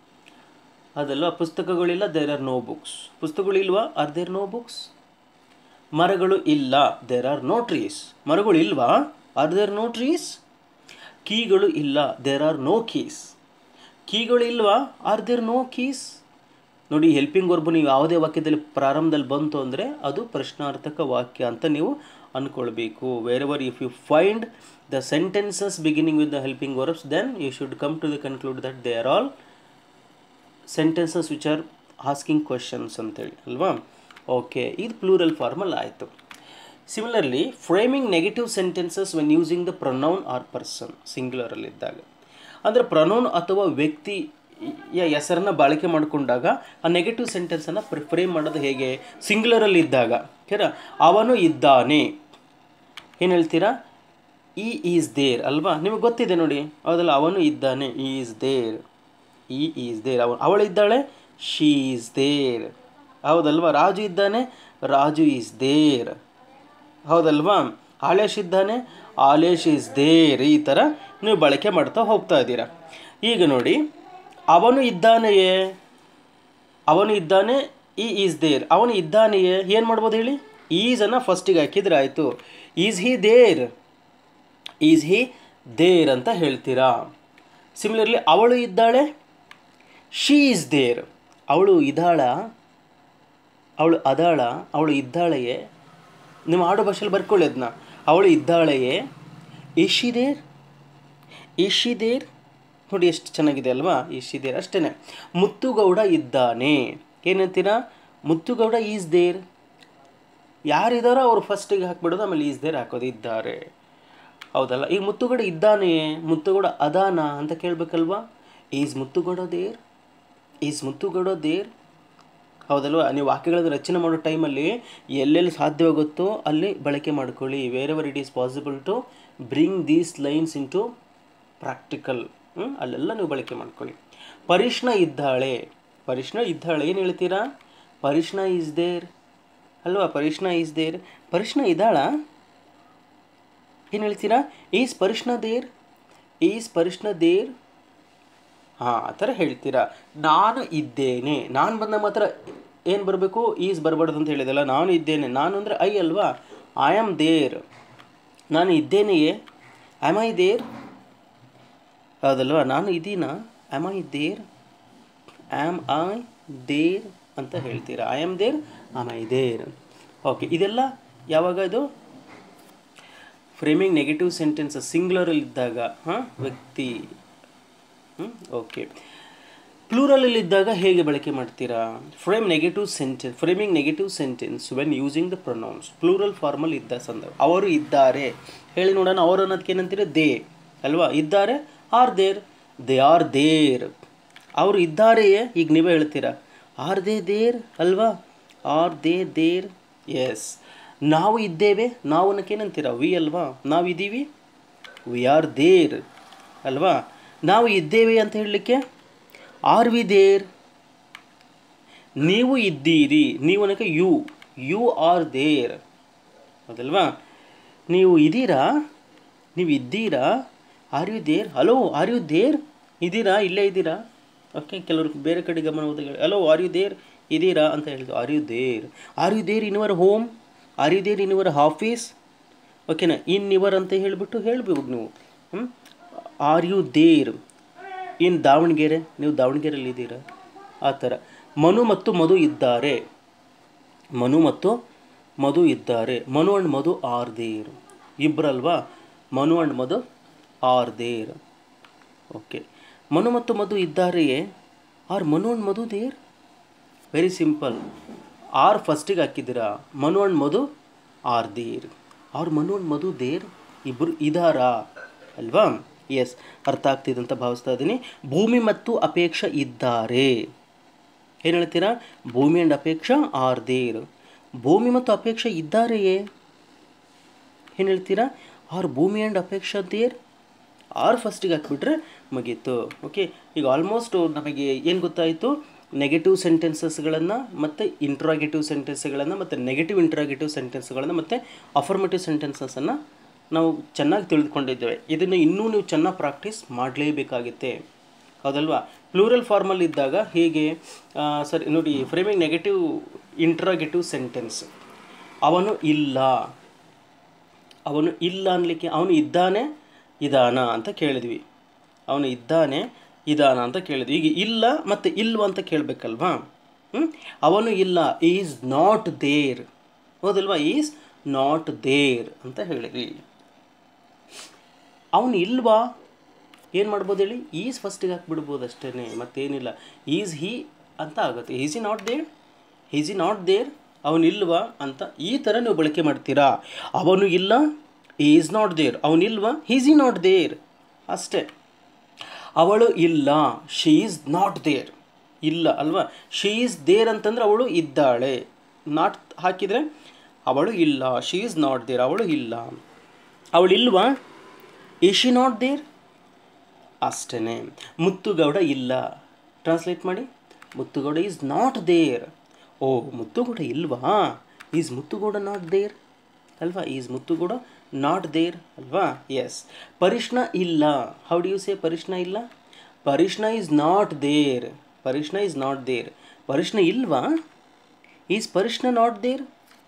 ಅದಲ್ವಾ ಪುಸ್ತಕಗಳಿಲ್ಲ ದೇರ್ ಆರ್ ನೋ ಬುಕ್ಸ್ ಪುಸ್ತಕಗಳಿಲ್ವಾ ಆರ್ ದೇರ್ ನೋ ಬುಕ್ಸ್ ಮರಗಳು ಇಲ್ಲ ದೇರ್ ಆರ್ ನೋ ಟ್ರೀಸ್ ಮರಗಳು ಇಲ್ವಾ ಆರ್ ದೇರ್ ನೋ ಟ್ರೀಸ್ ಕೀಗಳು ಇಲ್ಲ ದೇರ್ ಆರ್ ನೋ ಕೀಸ್ ಕೀಗಳು ಇಲ್ವಾ ಆರ್ ದೇರ್ ನೋ ಕೀಸ್ ನೋಡಿ ಹೆಲ್ಪಿಂಗ್ ವರ್ಬು ನೀವು ಯಾವುದೇ ವಾಕ್ಯದಲ್ಲಿ ಪ್ರಾರಂಭದಲ್ಲಿ ಬಂತು ಅಂದರೆ ಅದು ಪ್ರಶ್ನಾರ್ಥಕ ವಾಕ್ಯ ಅಂತ ನೀವು ಅಂದ್ಕೊಳ್ಬೇಕು wherever if you find the sentences beginning with the helping verbs then you should come to the conclude that they are all sentences which are asking questions ಅಂತೇಳಿ ಅಲ್ವಾ ಓಕೆ ಇದು ಪ್ಲೂರಲ್ ಫಾರ್ಮಲ್ ಆಯಿತು similarly framing negative sentences when using the pronoun or person ಸಿಂಗ್ಯುಲರಲ್ಲಿದ್ದಾಗ ಅಂದರೆ ಪ್ರೊನೌನ್ ಅಥವಾ ವ್ಯಕ್ತಿಯ ಹೆಸರನ್ನ ಬಳಕೆ ಮಾಡಿಕೊಂಡಾಗ ಆ ನೆಗೆಟಿವ್ ಸೆಂಟೆನ್ಸನ್ನು ಫ್ರೇಮ್ ಮಾಡೋದು ಹೇಗೆ ಸಿಂಗ್ಯುಲರಲ್ಲಿ ಇದ್ದಾಗ ಕೆರ ಅವನು ಇದ್ದಾನೆ ಏನು ಹೇಳ್ತೀರಾ ಈ ಈಸ್ ದೇರ್ ಅಲ್ವಾ ನಿಮಗೆ ಗೊತ್ತಿದೆ ನೋಡಿ ಹೌದಲ್ಲ ಅವನು ಇದ್ದಾನೆ ಈ ಈಸ್ ದೇರ್ ಈ ಈಸ್ ದೇರ್ ಅವನು ಅವಳು ಇದ್ದಾಳೆ ಶೀ ಈಸ್ ದೇರ್ ಹೌದಲ್ವಾ ರಾಜು ಇದ್ದಾನೆ ರಾಜು ಈಸ್ ದೇರ್ ಹೌದಲ್ವಾ ಆಲೇಶ್ ಇದ್ದಾನೆ ಆಲೇಶ್ ಈಸ್ ದೇರ್ ಈ ಥರ ನೀವು ಬಳಕೆ ಮಾಡ್ತಾ ಹೋಗ್ತಾ ಇದ್ದೀರಾ ಈಗ ನೋಡಿ ಅವನು ಇದ್ದಾನೆಯೇ ಅವನು ಇದ್ದಾನೆ ಈ ಈಸ್ ದೇರ್ ಅವನು ಇದ್ದಾನೆಯೇ ಏನು ಮಾಡ್ಬೋದು ಹೇಳಿ ಈಸನ್ನು ಫಸ್ಟಿಗೆ ಹಾಕಿದ್ರೆ ಆಯಿತು is he there is he there ಅಂತ ಹೇಳ್ತೀರಾ ಸಿಮಿಲರ್ಲಿ ಅವಳು ಇದ್ದಾಳೆ ಶೀ ಈಸ್ ದೇರ್ ಅವಳು ಇದ್ದಾಳ ಅವಳು ಅದಾಳ ಅವಳು ಇದ್ದಾಳೆಯೇ ನಿಮ್ಮ ಆಡು ಭಾಷೆಯಲ್ಲಿ ಬರ್ಕೊಳ್ಳಿ ಅದನ್ನ ಅವಳು ಇದ್ದಾಳೆಯೇ ಇಶಿ ದೇರ್ ಇಶಿ ದೇರ್ ನೋಡಿ ಎಷ್ಟು ಚೆನ್ನಾಗಿದೆ ಅಲ್ವಾ ಇಶಿ ದೇರ್ ಅಷ್ಟೇ ಮುತ್ತುಗೌಡ ಇದ್ದಾನೆ ಏನಂತೀರಾ ಮುತ್ತುಗೌಡ ಈಸ್ ದೇರ್ ಯಾರಿದ್ದಾರೋ ಅವ್ರು ಫಸ್ಟಿಗೆ ಹಾಕ್ಬಿಡೋದು ಆಮೇಲೆ ಈಸ್ ದೇರ್ ಹಾಕೋದು ಇದ್ದಾರೆ ಹೌದಲ್ಲ ಈಗ ಮುತ್ತುಗೌಡ ಇದ್ದಾನೆಯೇ ಮುತ್ತುಗೌಡ ಅದಾನ ಅಂತ ಕೇಳಬೇಕಲ್ವಾ is Muthugowda there is Muthugowda there ಹೌದಲ್ವಾ ನೀವು ವಾಕ್ಯಗಳನ್ನು ರಚನೆ ಮಾಡೋ ಟೈಮಲ್ಲಿ ಎಲ್ಲೆಲ್ಲಿ ಸಾಧ್ಯವಾಗುತ್ತೋ ಅಲ್ಲಿ ಬಳಕೆ ಮಾಡ್ಕೊಳ್ಳಿ wherever it is possible to bring these lines into practical ಅಲ್ಲೆಲ್ಲ ನೀವು ಬಳಕೆ ಮಾಡ್ಕೊಳ್ಳಿ ಪರಿಷ್ಣ ಇದ್ದಾಳೆ ಪರಿಷ್ಣ ಇದ್ದಾಳೆ ಏನು ಹೇಳ್ತೀರಾ ಪರಿಷ್ಣ ಈಸ್ ದೇರ್ ಅಲ್ವಾ ಪರಿಷ್ಣ ಈಸ್ ದೇರ್ ಪರಿಷ್ಣ ಇದ್ದಾಳಾ ಏನು ಹೇಳ್ತೀರಾ is Parishna there is Parishna there ಹಾಂ ಆ ಥರ ಹೇಳ್ತೀರಾ ನಾನು ಇದ್ದೇನೆ ನಾನು ಬಂದ ಮಾತ್ರ ಏನು ಬರಬೇಕು ಈಸ್ ಬರಬಾರ್ದು ಅಂತ ಹೇಳಿದಲ್ಲ ನಾನು ಇದ್ದೇನೆ ನಾನು ಅಂದರೆ ಐ ಅಲ್ವಾ ಐ ಆಮ್ ದೇರ್ ನಾನು ಇದ್ದೇನೆಯೇ ಆಮ್ ಐ ದೇರ್ ಹೌದಲ್ವಾ ನಾನು ಇದೀನಾ am I there am I there ಅಂತ ಹೇಳ್ತೀರಾ I am there am I there okay ಇದೆಲ್ಲ ಯಾವಾಗ ಇದು ಫ್ರೇಮಿಂಗ್ ನೆಗೆಟಿವ್ ಸೆಂಟೆನ್ಸ್ ಸಿಂಗ್ಲರಲ್ಲಿ ಇದ್ದಾಗ ಹಾಂ ವ್ಯಕ್ತಿ ಓಕೆ ಪ್ಲೂರಲಲ್ಲಿ ಇದ್ದಾಗ ಹೇಗೆ ಬಳಕೆ ಮಾಡ್ತೀರಾ frame negative sentence framing negative sentence when using the pronouns plural formal ಇದ್ದ ಸಂದರ್ಭ ಅವರು ಇದ್ದಾರೆ ಹೇಳಿ ನೋಡೋಣ ಅವರು ಅನ್ನೋದಕ್ಕೆ ಏನಂತೀರ ದೇ ಅಲ್ವಾ ಇದ್ದಾರೆ are there they are there ಅವರು ಇದ್ದಾರೆಯೇ ಈಗ ನೀವೇ ಹೇಳ್ತೀರಾ ಆರ್ ದೇ ದೇರ್ ಅಲ್ವಾ ಆರ್ ದೇ ದೇರ್ ಎಸ್ ನಾವು ಇದ್ದೇವೆ ನಾವು ಅನ್ನೋಕೆ ಏನಂತೀರ ವಿ ಅಲ್ವಾ ನಾವಿದ್ದೀವಿ ವಿ ಆರ್ ದೇರ್ ಅಲ್ವಾ ನಾವು ಇದ್ದೇವೆ ಅಂತ ಹೇಳಲಿಕ್ಕೆ ಆರ್ ವಿ ದೇರ್ ನೀವು ಇದ್ದೀರಿ ನೀವು ಅನ್ನೋಕ್ಕೆ ಯು ಯು ಆರ್ ದೇರ್ ಹೌದಲ್ವಾ ನೀವು ಇದ್ದೀರಾ ನೀವು ಇದ್ದೀರಾ are you there hello are you there ಇದ್ದೀರಾ ಇಲ್ಲೇ ಇದ್ದೀರಾ ಓಕೆ ಕೆಲವರು ಬೇರೆ ಕಡೆ ಗಮನ ಹೋದಾಗ ಹಲೋ ಆರ್ ಯು ದೇರ್ ಇದ್ದೀರಾ ಅಂತ ಹೇಳಿದ್ರು are you there are you there in your home are you there in your office ಓಕೆನಾ ಇನ್ ಯುವರ್ ಅಂತ ಹೇಳಿಬಿಟ್ಟು ಹೇಳ್ಬೇಕು ನೀವು are you there in Davanagere ನೀವು ದಾವಣಗೆರೆಯಲ್ಲಿ ಇದ್ದೀರಾ ಆ ಥರ ಮನು ಮತ್ತು ಮಧು ಇದ್ದಾರೆ ಮನು ಮತ್ತು ಮಧು ಇದ್ದಾರೆ Manu and Madhu are there ಇಬ್ಬರಲ್ವಾ Manu and Madhu are there okay Manu ಮತ್ತು ಮಧು ಇದ್ದಾರೆಯೇ are Manu and Madhu there very simple are ಫಸ್ಟಿಗೆ ಹಾಕಿದ್ದೀರಾ Manu and Madhu are there are Manu and Madhu there ಇಬ್ಬರು ಇದಾರಾ ಅಲ್ವಾ ಎಸ್ ಅರ್ಥ ಆಗ್ತಿದೆ ಅಂತ ಭಾವಿಸ್ತಾ ಇದ್ದೀನಿ ಭೂಮಿ ಮತ್ತು ಅಪೇಕ್ಷ ಇದ್ದಾರೆ ಏನು ಹೇಳ್ತೀರಾ ಭೂಮಿ and Apeksha are there Bhoomi ಮತ್ತು ಅಪೇಕ್ಷ ಇದ್ದಾರೆಯೇ ಏನು ಹೇಳ್ತೀರಾ R Bhoomi and ಅಪೇಕ್ಷ there are ಫಸ್ಟಿಗೆ ಹಾಕ್ಬಿಟ್ರೆ ಮುಗೀತು ಓಕೆ ಈಗ ಆಲ್ಮೋಸ್ಟ್ ನಮಗೆ ಏನು ಗೊತ್ತಾಯಿತು ನೆಗೆಟಿವ್ ಸೆಂಟೆನ್ಸಸ್ಗಳನ್ನು ಮತ್ತು ಇಂಟ್ರಾಗೇಟಿವ್ ಸೆಂಟೆನ್ಸ್ಗಳನ್ನು ಮತ್ತು ನೆಗೆಟಿವ್ ಇಂಟ್ರಾಗೇಟಿವ್ ಸೆಂಟೆನ್ಸ್ಗಳನ್ನು ಮತ್ತು ಅಫರ್ಮೇಟಿವ್ ಸೆಂಟೆನ್ಸಸ್ಸನ್ನು ನಾವು ಚೆನ್ನಾಗಿ ತಿಳಿದುಕೊಂಡಿದ್ದೇವೆ ಇದನ್ನು ಇನ್ನೂ ನೀವು ಚೆನ್ನಾಗಿ ಪ್ರಾಕ್ಟೀಸ್ ಮಾಡಲೇಬೇಕಾಗುತ್ತೆ ಹೌದಲ್ವಾ ಪ್ಲೂರಲ್ ಫಾರ್ಮಲ್ ಇದ್ದಾಗ ಹೇಗೆ ಸರಿ ನೋಡಿ ಫ್ರೇಮಿಂಗ್ ನೆಗೆಟಿವ್ ಇಂಟ್ರಾಗೇಟಿವ್ ಸೆಂಟೆನ್ಸ್ ಅವನು ಇಲ್ಲ ಅವನು ಇಲ್ಲ ಅನ್ಲಿಕ್ಕೆ ಅವನು ಇದ್ದಾನೆ ಇದಾನ ಅಂತ ಕೇಳಿದ್ವಿ ಅವನು ಇದ್ದಾನೆ ಇದಾನ ಅಂತ ಕೇಳಿದ್ವಿ ಈಗ ಇಲ್ಲ ಮತ್ತು ಇಲ್ವ ಅಂತ ಕೇಳಬೇಕಲ್ವಾ ಅವನು ಇಲ್ಲ ಈಸ್ ನಾಟ್ ದೇರ್ ಹೌದಲ್ವಾ ಈಸ್ ನಾಟ್ ದೇರ್ ಅಂತ ಹೇಳಿದ್ವಿ ಅವನು ಇಲ್ವಾ ಏನು ಮಾಡ್ಬೋದು ಹೇಳಿ ಈಸ್ ಫಸ್ಟಿಗೆ ಹಾಕ್ಬಿಡ್ಬೋದು ಅಷ್ಟೇ ಮತ್ತೇನಿಲ್ಲ ಈಸ್ ಹಿ ಅಂತ ಆಗುತ್ತೆ is he not there is he not there ಅವನು ಇಲ್ವಾ ಅಂತ ಈ ಥರ ನೀವು ಬಳಕೆ ಮಾಡ್ತೀರಾ ಅವನು ಇಲ್ಲ ಈಸ್ ನಾಟ್ ದೇರ್ ಅವನಿಲ್ವಾ ಈಸ್ ಇ ನಾಟ್ ದೇರ್ ಅಷ್ಟೇ ಅವಳು ಇಲ್ಲ ಶೀ ಈಸ್ ನಾಟ್ ದೇರ್ ಇಲ್ಲ ಅಲ್ವಾ ಶೀ ಈಸ್ ದೇರ್ ಅಂತಂದ್ರೆ ಅವಳು ಇದ್ದಾಳೆ ನಾಟ್ ಹಾಕಿದರೆ ಅವಳು ಇಲ್ಲ ಶಿ ಈಸ್ ನಾಟ್ ದೇರ್ ಅವಳು ಇಲ್ಲ ಅವಳು ಇಲ್ವಾ ಈ ಶಿ ನಾಟ್ ದೇರ್ ಅಷ್ಟೇ ಮುತ್ತುಗೌಡ ಇಲ್ಲ ಟ್ರಾನ್ಸ್ಲೇಟ್ ಮಾಡಿ Muthugowda is not there oh Muthugowda ಇಲ್ವಾ ಈಸ್ ಮುತ್ತುಗೌಡ ನಾಟ್ ದೇರ್ ಅಲ್ವಾ ಈಸ್ ಮುತ್ತುಗೌಡ ನಾಟ್ ದೇರ್ ಅಲ್ವಾ ಎಸ್ ಪರಿಷ್ಣ ಇಲ್ಲ how do you say Parishna ಇಲ್ಲ Parishna is not there Parishna is not there Parishna ಇಲ್ವಾ ಈಸ್ ಪರಿಷ್ಣ ನಾಟ್ ದೇರ್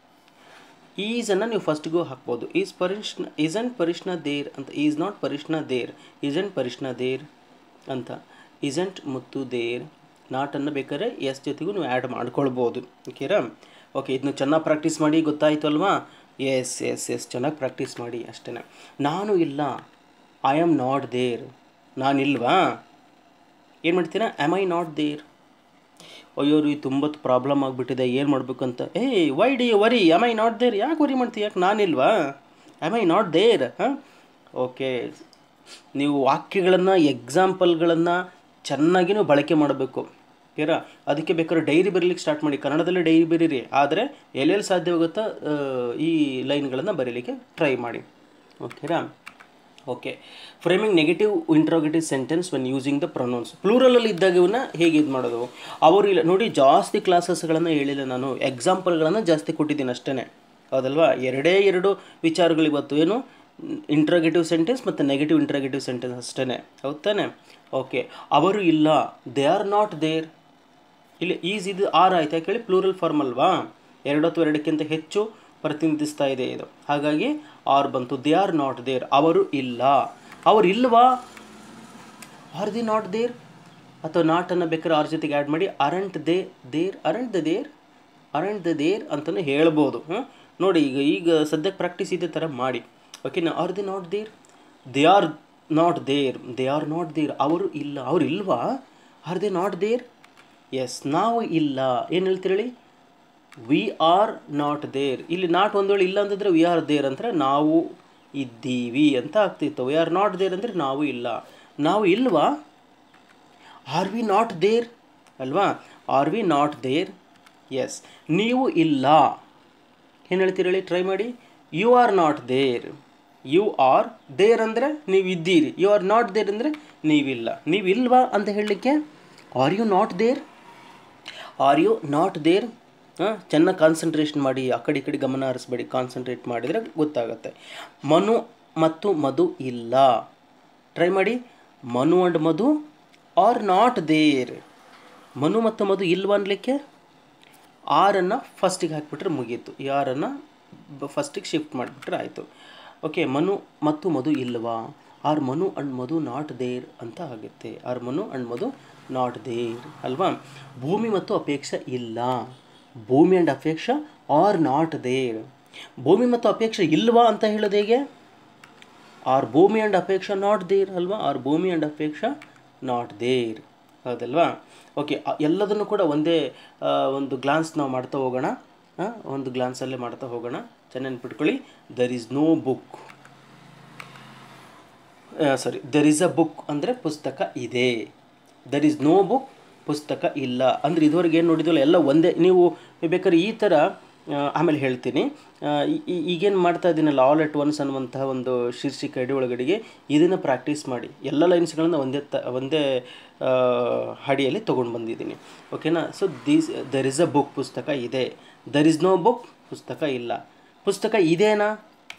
ಈಸನ್ನು ನೀವು ಫಸ್ಟ್ಗೂ ಹಾಕ್ಬೋದು is Parishna isn't Parishna there ಅಂತ is not Parishna there isn't Parishna there ಅಂತ ಈಸಂಟ್ ಮುತ್ತು ದೇರ್ ನಾಟನ್ನು ಬೇಕಾದ್ರೆ ಎಸ್ ಜೊತೆಗೂ ನೀವು ಆ್ಯಡ್ ಮಾಡ್ಕೊಳ್ಬೋದು ಓಕೆರಾ ಓಕೆ ಇದನ್ನು ಚೆನ್ನಾಗಿ ಪ್ರಾಕ್ಟೀಸ್ ಮಾಡಿ ಗೊತ್ತಾಯಿತು ಅಲ್ವಾ ಎಸ್ ಎಸ್ ಎಸ್ ಚೆನ್ನಾಗಿ ಪ್ರಾಕ್ಟೀಸ್ ಮಾಡಿ ಅಷ್ಟೇ ನಾನು ಇಲ್ಲ ಐ ಆಮ್ ನಾಟ್ ದೇರ್ ನಾನಿಲ್ವಾ ಏನು ಮಾಡ್ತೀರಾ ಆಮ್ ಐ ನಾಟ್ ದೇರ್ ಅಯ್ಯೋ ರೀ ತುಂಬ ಪ್ರಾಬ್ಲಮ್ ಆಗಿಬಿಟ್ಟಿದೆ ಏನು ಮಾಡಬೇಕು ಅಂತ ಏ why the worry am I not there ಯಾಕೆ ವರಿ ಮಾಡ್ತೀವಿ ಯಾಕೆ ನಾನಿಲ್ವಾ ಆಮ್ ಐ ನಾಟ್ ದೇರ್ ಹಾಂ ಓಕೆ ನೀವು ವಾಕ್ಯಗಳನ್ನು ಎಕ್ಸಾಂಪಲ್ಗಳನ್ನು ಚೆನ್ನಾಗಿ ನೀವು ಬಳಕೆ ಮಾಡಬೇಕು ಓಕೆರಾ ಅದಕ್ಕೆ ಬೇಕಾದ್ರೆ ಡೈರಿ ಬರೀಲಿಕ್ಕೆ ಸ್ಟಾರ್ಟ್ ಮಾಡಿ ಕನ್ನಡದಲ್ಲೇ ಡೈರಿ ಬರೀರಿ ಆದರೆ ಎಲ್ಲೆಲ್ಲಿ ಸಾಧ್ಯವಾಗುತ್ತೋ ಆ, ಈ ಲೈನ್ಗಳನ್ನು ಬರೀಲಿಕ್ಕೆ ಟ್ರೈ ಮಾಡಿ ಓಕೆರಾ okay framing negative interrogative sentence when using the pronouns ಪ್ಲೂರಲಲ್ಲಿ ಇದ್ದಾಗ ಇವನ್ನ ಹೇಗೆ ಇದು ಮಾಡೋದು ಅವರು ಇಲ್ಲ ನೋಡಿ ಜಾಸ್ತಿ ಕ್ಲಾಸಸ್ಗಳನ್ನು ಹೇಳಿಲ್ಲ ನಾನು ಎಕ್ಸಾಂಪಲ್ಗಳನ್ನು ಜಾಸ್ತಿ ಕೊಟ್ಟಿದ್ದೀನಿ ಅಷ್ಟೇ ಹೌದಲ್ವಾ ಎರಡೇ ಎರಡು ವಿಚಾರಗಳು ಇವತ್ತು ಏನು ಇಂಟ್ರೋಗೇಟಿವ್ ಸೆಂಟೆನ್ಸ್ ಮತ್ತು ನೆಗೆಟಿವ್ ಇಂಟ್ರೋಗೇಟಿವ್ ಸೆಂಟೆನ್ಸ್ ಅಷ್ಟೇ ಹೌದ್ ತಾನೆ ಓಕೆ ಅವರು ಇಲ್ಲ ದೇ ಆರ್ ನಾಟ್ ದೇರ್ ಇಲ್ಲಿ ಈಸ್ ಇದು ಆರ್ ಆಯ್ತು ಯಾಕೆ ಹೇಳಿ ಪ್ಲೂರಲ್ ಫಾರ್ಮ್ ಅಲ್ವಾ ಎರಡು ಅಥವಾ ಎರಡಕ್ಕಿಂತ ಹೆಚ್ಚು ಪ್ರತಿನಿಧಿಸ್ತಾ ಇದೆ ಇದು ಹಾಗಾಗಿ ಆರ್ ಬಂತು ದೇ ಆರ್ ನಾಟ್ ದೇರ್ ಅವರು ಇಲ್ಲ ಅವರು ಇಲ್ವಾ ಆರ್ ದಿ ನಾಟ್ ದೇರ್ ಅಥವಾ ನಾಟನ್ನು ಬೇಕಾದ್ರೆ ಆರ್ ಜೊತೆಗೆ ಆ್ಯಡ್ ಮಾಡಿ aren't they there aren't the there aren't the there ಅಂತಲೂ ಹೇಳ್ಬೋದು ಹಾಂ ನೋಡಿ ಈಗ ಈಗ ಸದ್ಯಕ್ಕೆ ಪ್ರಾಕ್ಟೀಸ್ ಇದೇ ಥರ ಮಾಡಿ ಓಕೆ ನಾ are the not there they are not there they are not there ಅವರು ಇಲ್ಲ ಅವ್ರು ಇಲ್ವಾ are they not there yes ನಾವು ಇಲ್ಲ ಏನು ಹೇಳ್ತೀರಿ ವಿ ಆರ್ ನಾಟ್ ದೇರ್ ಇಲ್ಲಿ ನಾಟ್ ಒಂದು ವೇಳೆ ಇಲ್ಲ ಅಂತಂದರೆ ವಿ ಆರ್ ದೇರ್ ಅಂದರೆ ನಾವು ಇದ್ದೀವಿ ಅಂತ ಆಗ್ತಿತ್ತು ವಿ ಆರ್ ನಾಟ್ ದೇರ್ ಅಂದರೆ ನಾವು ಇಲ್ಲ ನಾವು ಇಲ್ವಾ ಆರ್ ವಿ ನಾಟ್ ದೇರ್ ಅಲ್ವಾ are we not there yes ನೀವು ಇಲ್ಲ ಏನು ಹೇಳ್ತೀರಿ ಹೇಳಿ ಟ್ರೈ ಮಾಡಿ you are not there you are there ಅಂದರೆ ನೀವು ಇದ್ದೀರಿ ಯು ಆರ್ ನಾಟ್ ದೇರ್ ಅಂದರೆ ನೀವಿಲ್ಲ ನೀವಿಲ್ವಾ ಅಂತ ಹೇಳಲಿಕ್ಕೆ are you not there are you not there ಹಾಂ ಚೆನ್ನಾಗಿ ಕಾನ್ಸಂಟ್ರೇಷನ್ ಮಾಡಿ ಆ ಕಡೆ ಈ ಕಡೆ ಗಮನ ಹರಿಸ್ಬೇಡಿ ಕಾನ್ಸಂಟ್ರೇಟ್ ಮಾಡಿದರೆ ಗೊತ್ತಾಗುತ್ತೆ ಮನು ಮತ್ತು ಮಧು ಇಲ್ಲ ಟ್ರೈ ಮಾಡಿ Manu and Madhu are not there Manu ಮತ್ತು ಮಧು ಇಲ್ವಾ ಅನ್ಲಿಕ್ಕೆ ಆರನ್ನು ಫಸ್ಟಿಗೆ ಹಾಕಿಬಿಟ್ರೆ ಮುಗೀತು ಈ ಆರನ್ನು ಫಸ್ಟಿಗೆ ಶಿಫ್ಟ್ ಮಾಡಿಬಿಟ್ರೆ ಆಯಿತು ಓಕೆ ಮನು ಮತ್ತು ಮಧು ಇಲ್ವಾ are Manu and Madhu not there ಅಂತ ಆಗುತ್ತೆ are Manu and Madhu not there ಅಲ್ವಾ ಭೂಮಿ ಮತ್ತು ಅಪೇಕ್ಷೆ ಇಲ್ಲ Bhoomi and Apeksha are not there Bhoomi ಮತ್ತು ಅಪೇಕ್ಷೆ ಇಲ್ವಾ ಅಂತ ಹೇಳೋದು ಹೇಗೆ are Bhoomi and Apeksha not there ಅಲ್ವಾ are Bhoomi and Apeksha not there ಹೌದಲ್ವಾ ಓಕೆ ಎಲ್ಲದನ್ನು ಕೂಡ ಒಂದೇ ಆ, ಒಂದು ಗ್ಲಾನ್ಸ್ ನಾವು ಮಾಡ್ತಾ ಹೋಗೋಣ ಆ, ಒಂದು ಗ್ಲಾನ್ಸಲ್ಲೇ ಮಾಡ್ತಾ ಹೋಗೋಣ ಚೆನ್ನಾಗಿ ನೆನ್ಪಿಟ್ಕೊಳ್ಳಿ there is no book sorry there is a book ಅಂದರೆ ಪುಸ್ತಕ ಇದೆ ದರ್ ಈಸ್ ನೋ ಬುಕ್ ಪುಸ್ತಕ ಇಲ್ಲ ಅಂದರೆ ಇದುವರೆಗೆ ಏನು ನೋಡಿದ್ವಲ್ಲ ಎಲ್ಲ ಒಂದೇ ನೀವು ಬೇಕಾದ್ರೆ ಈ ಥರ ಆ, ಆಮೇಲೆ ಹೇಳ್ತೀನಿ ಆ, ಈ- ಈ- ಈಗೇನು ಮಾಡ್ತಾ ಇದ್ದೀನಲ್ಲ ಆಲ್ ಎಟ್ ಒನ್ಸ್ ಅನ್ನುವಂತಹ ಒಂದು ಶೀರ್ಷಿಕೆ ಅಡಿ ಒಳಗಡೆಗೆ ಇದನ್ನು ಪ್ರಾಕ್ಟೀಸ್ ಮಾಡಿ ಎಲ್ಲ ಲೈನ್ಸ್ಗಳನ್ನು ಒಂದೇ ತ ಒಂದೇ ಆ, ಹಡಿಯಲ್ಲಿ ತೊಗೊಂಡು ಬಂದಿದ್ದೀನಿ ಓಕೆನಾ so these there is a book ಪುಸ್ತಕ ಇದೆ ದರ್ ಇಸ್ ನೋ ಬುಕ್ ಪುಸ್ತಕ ಇಲ್ಲ ಪುಸ್ತಕ ಇದೇನಾ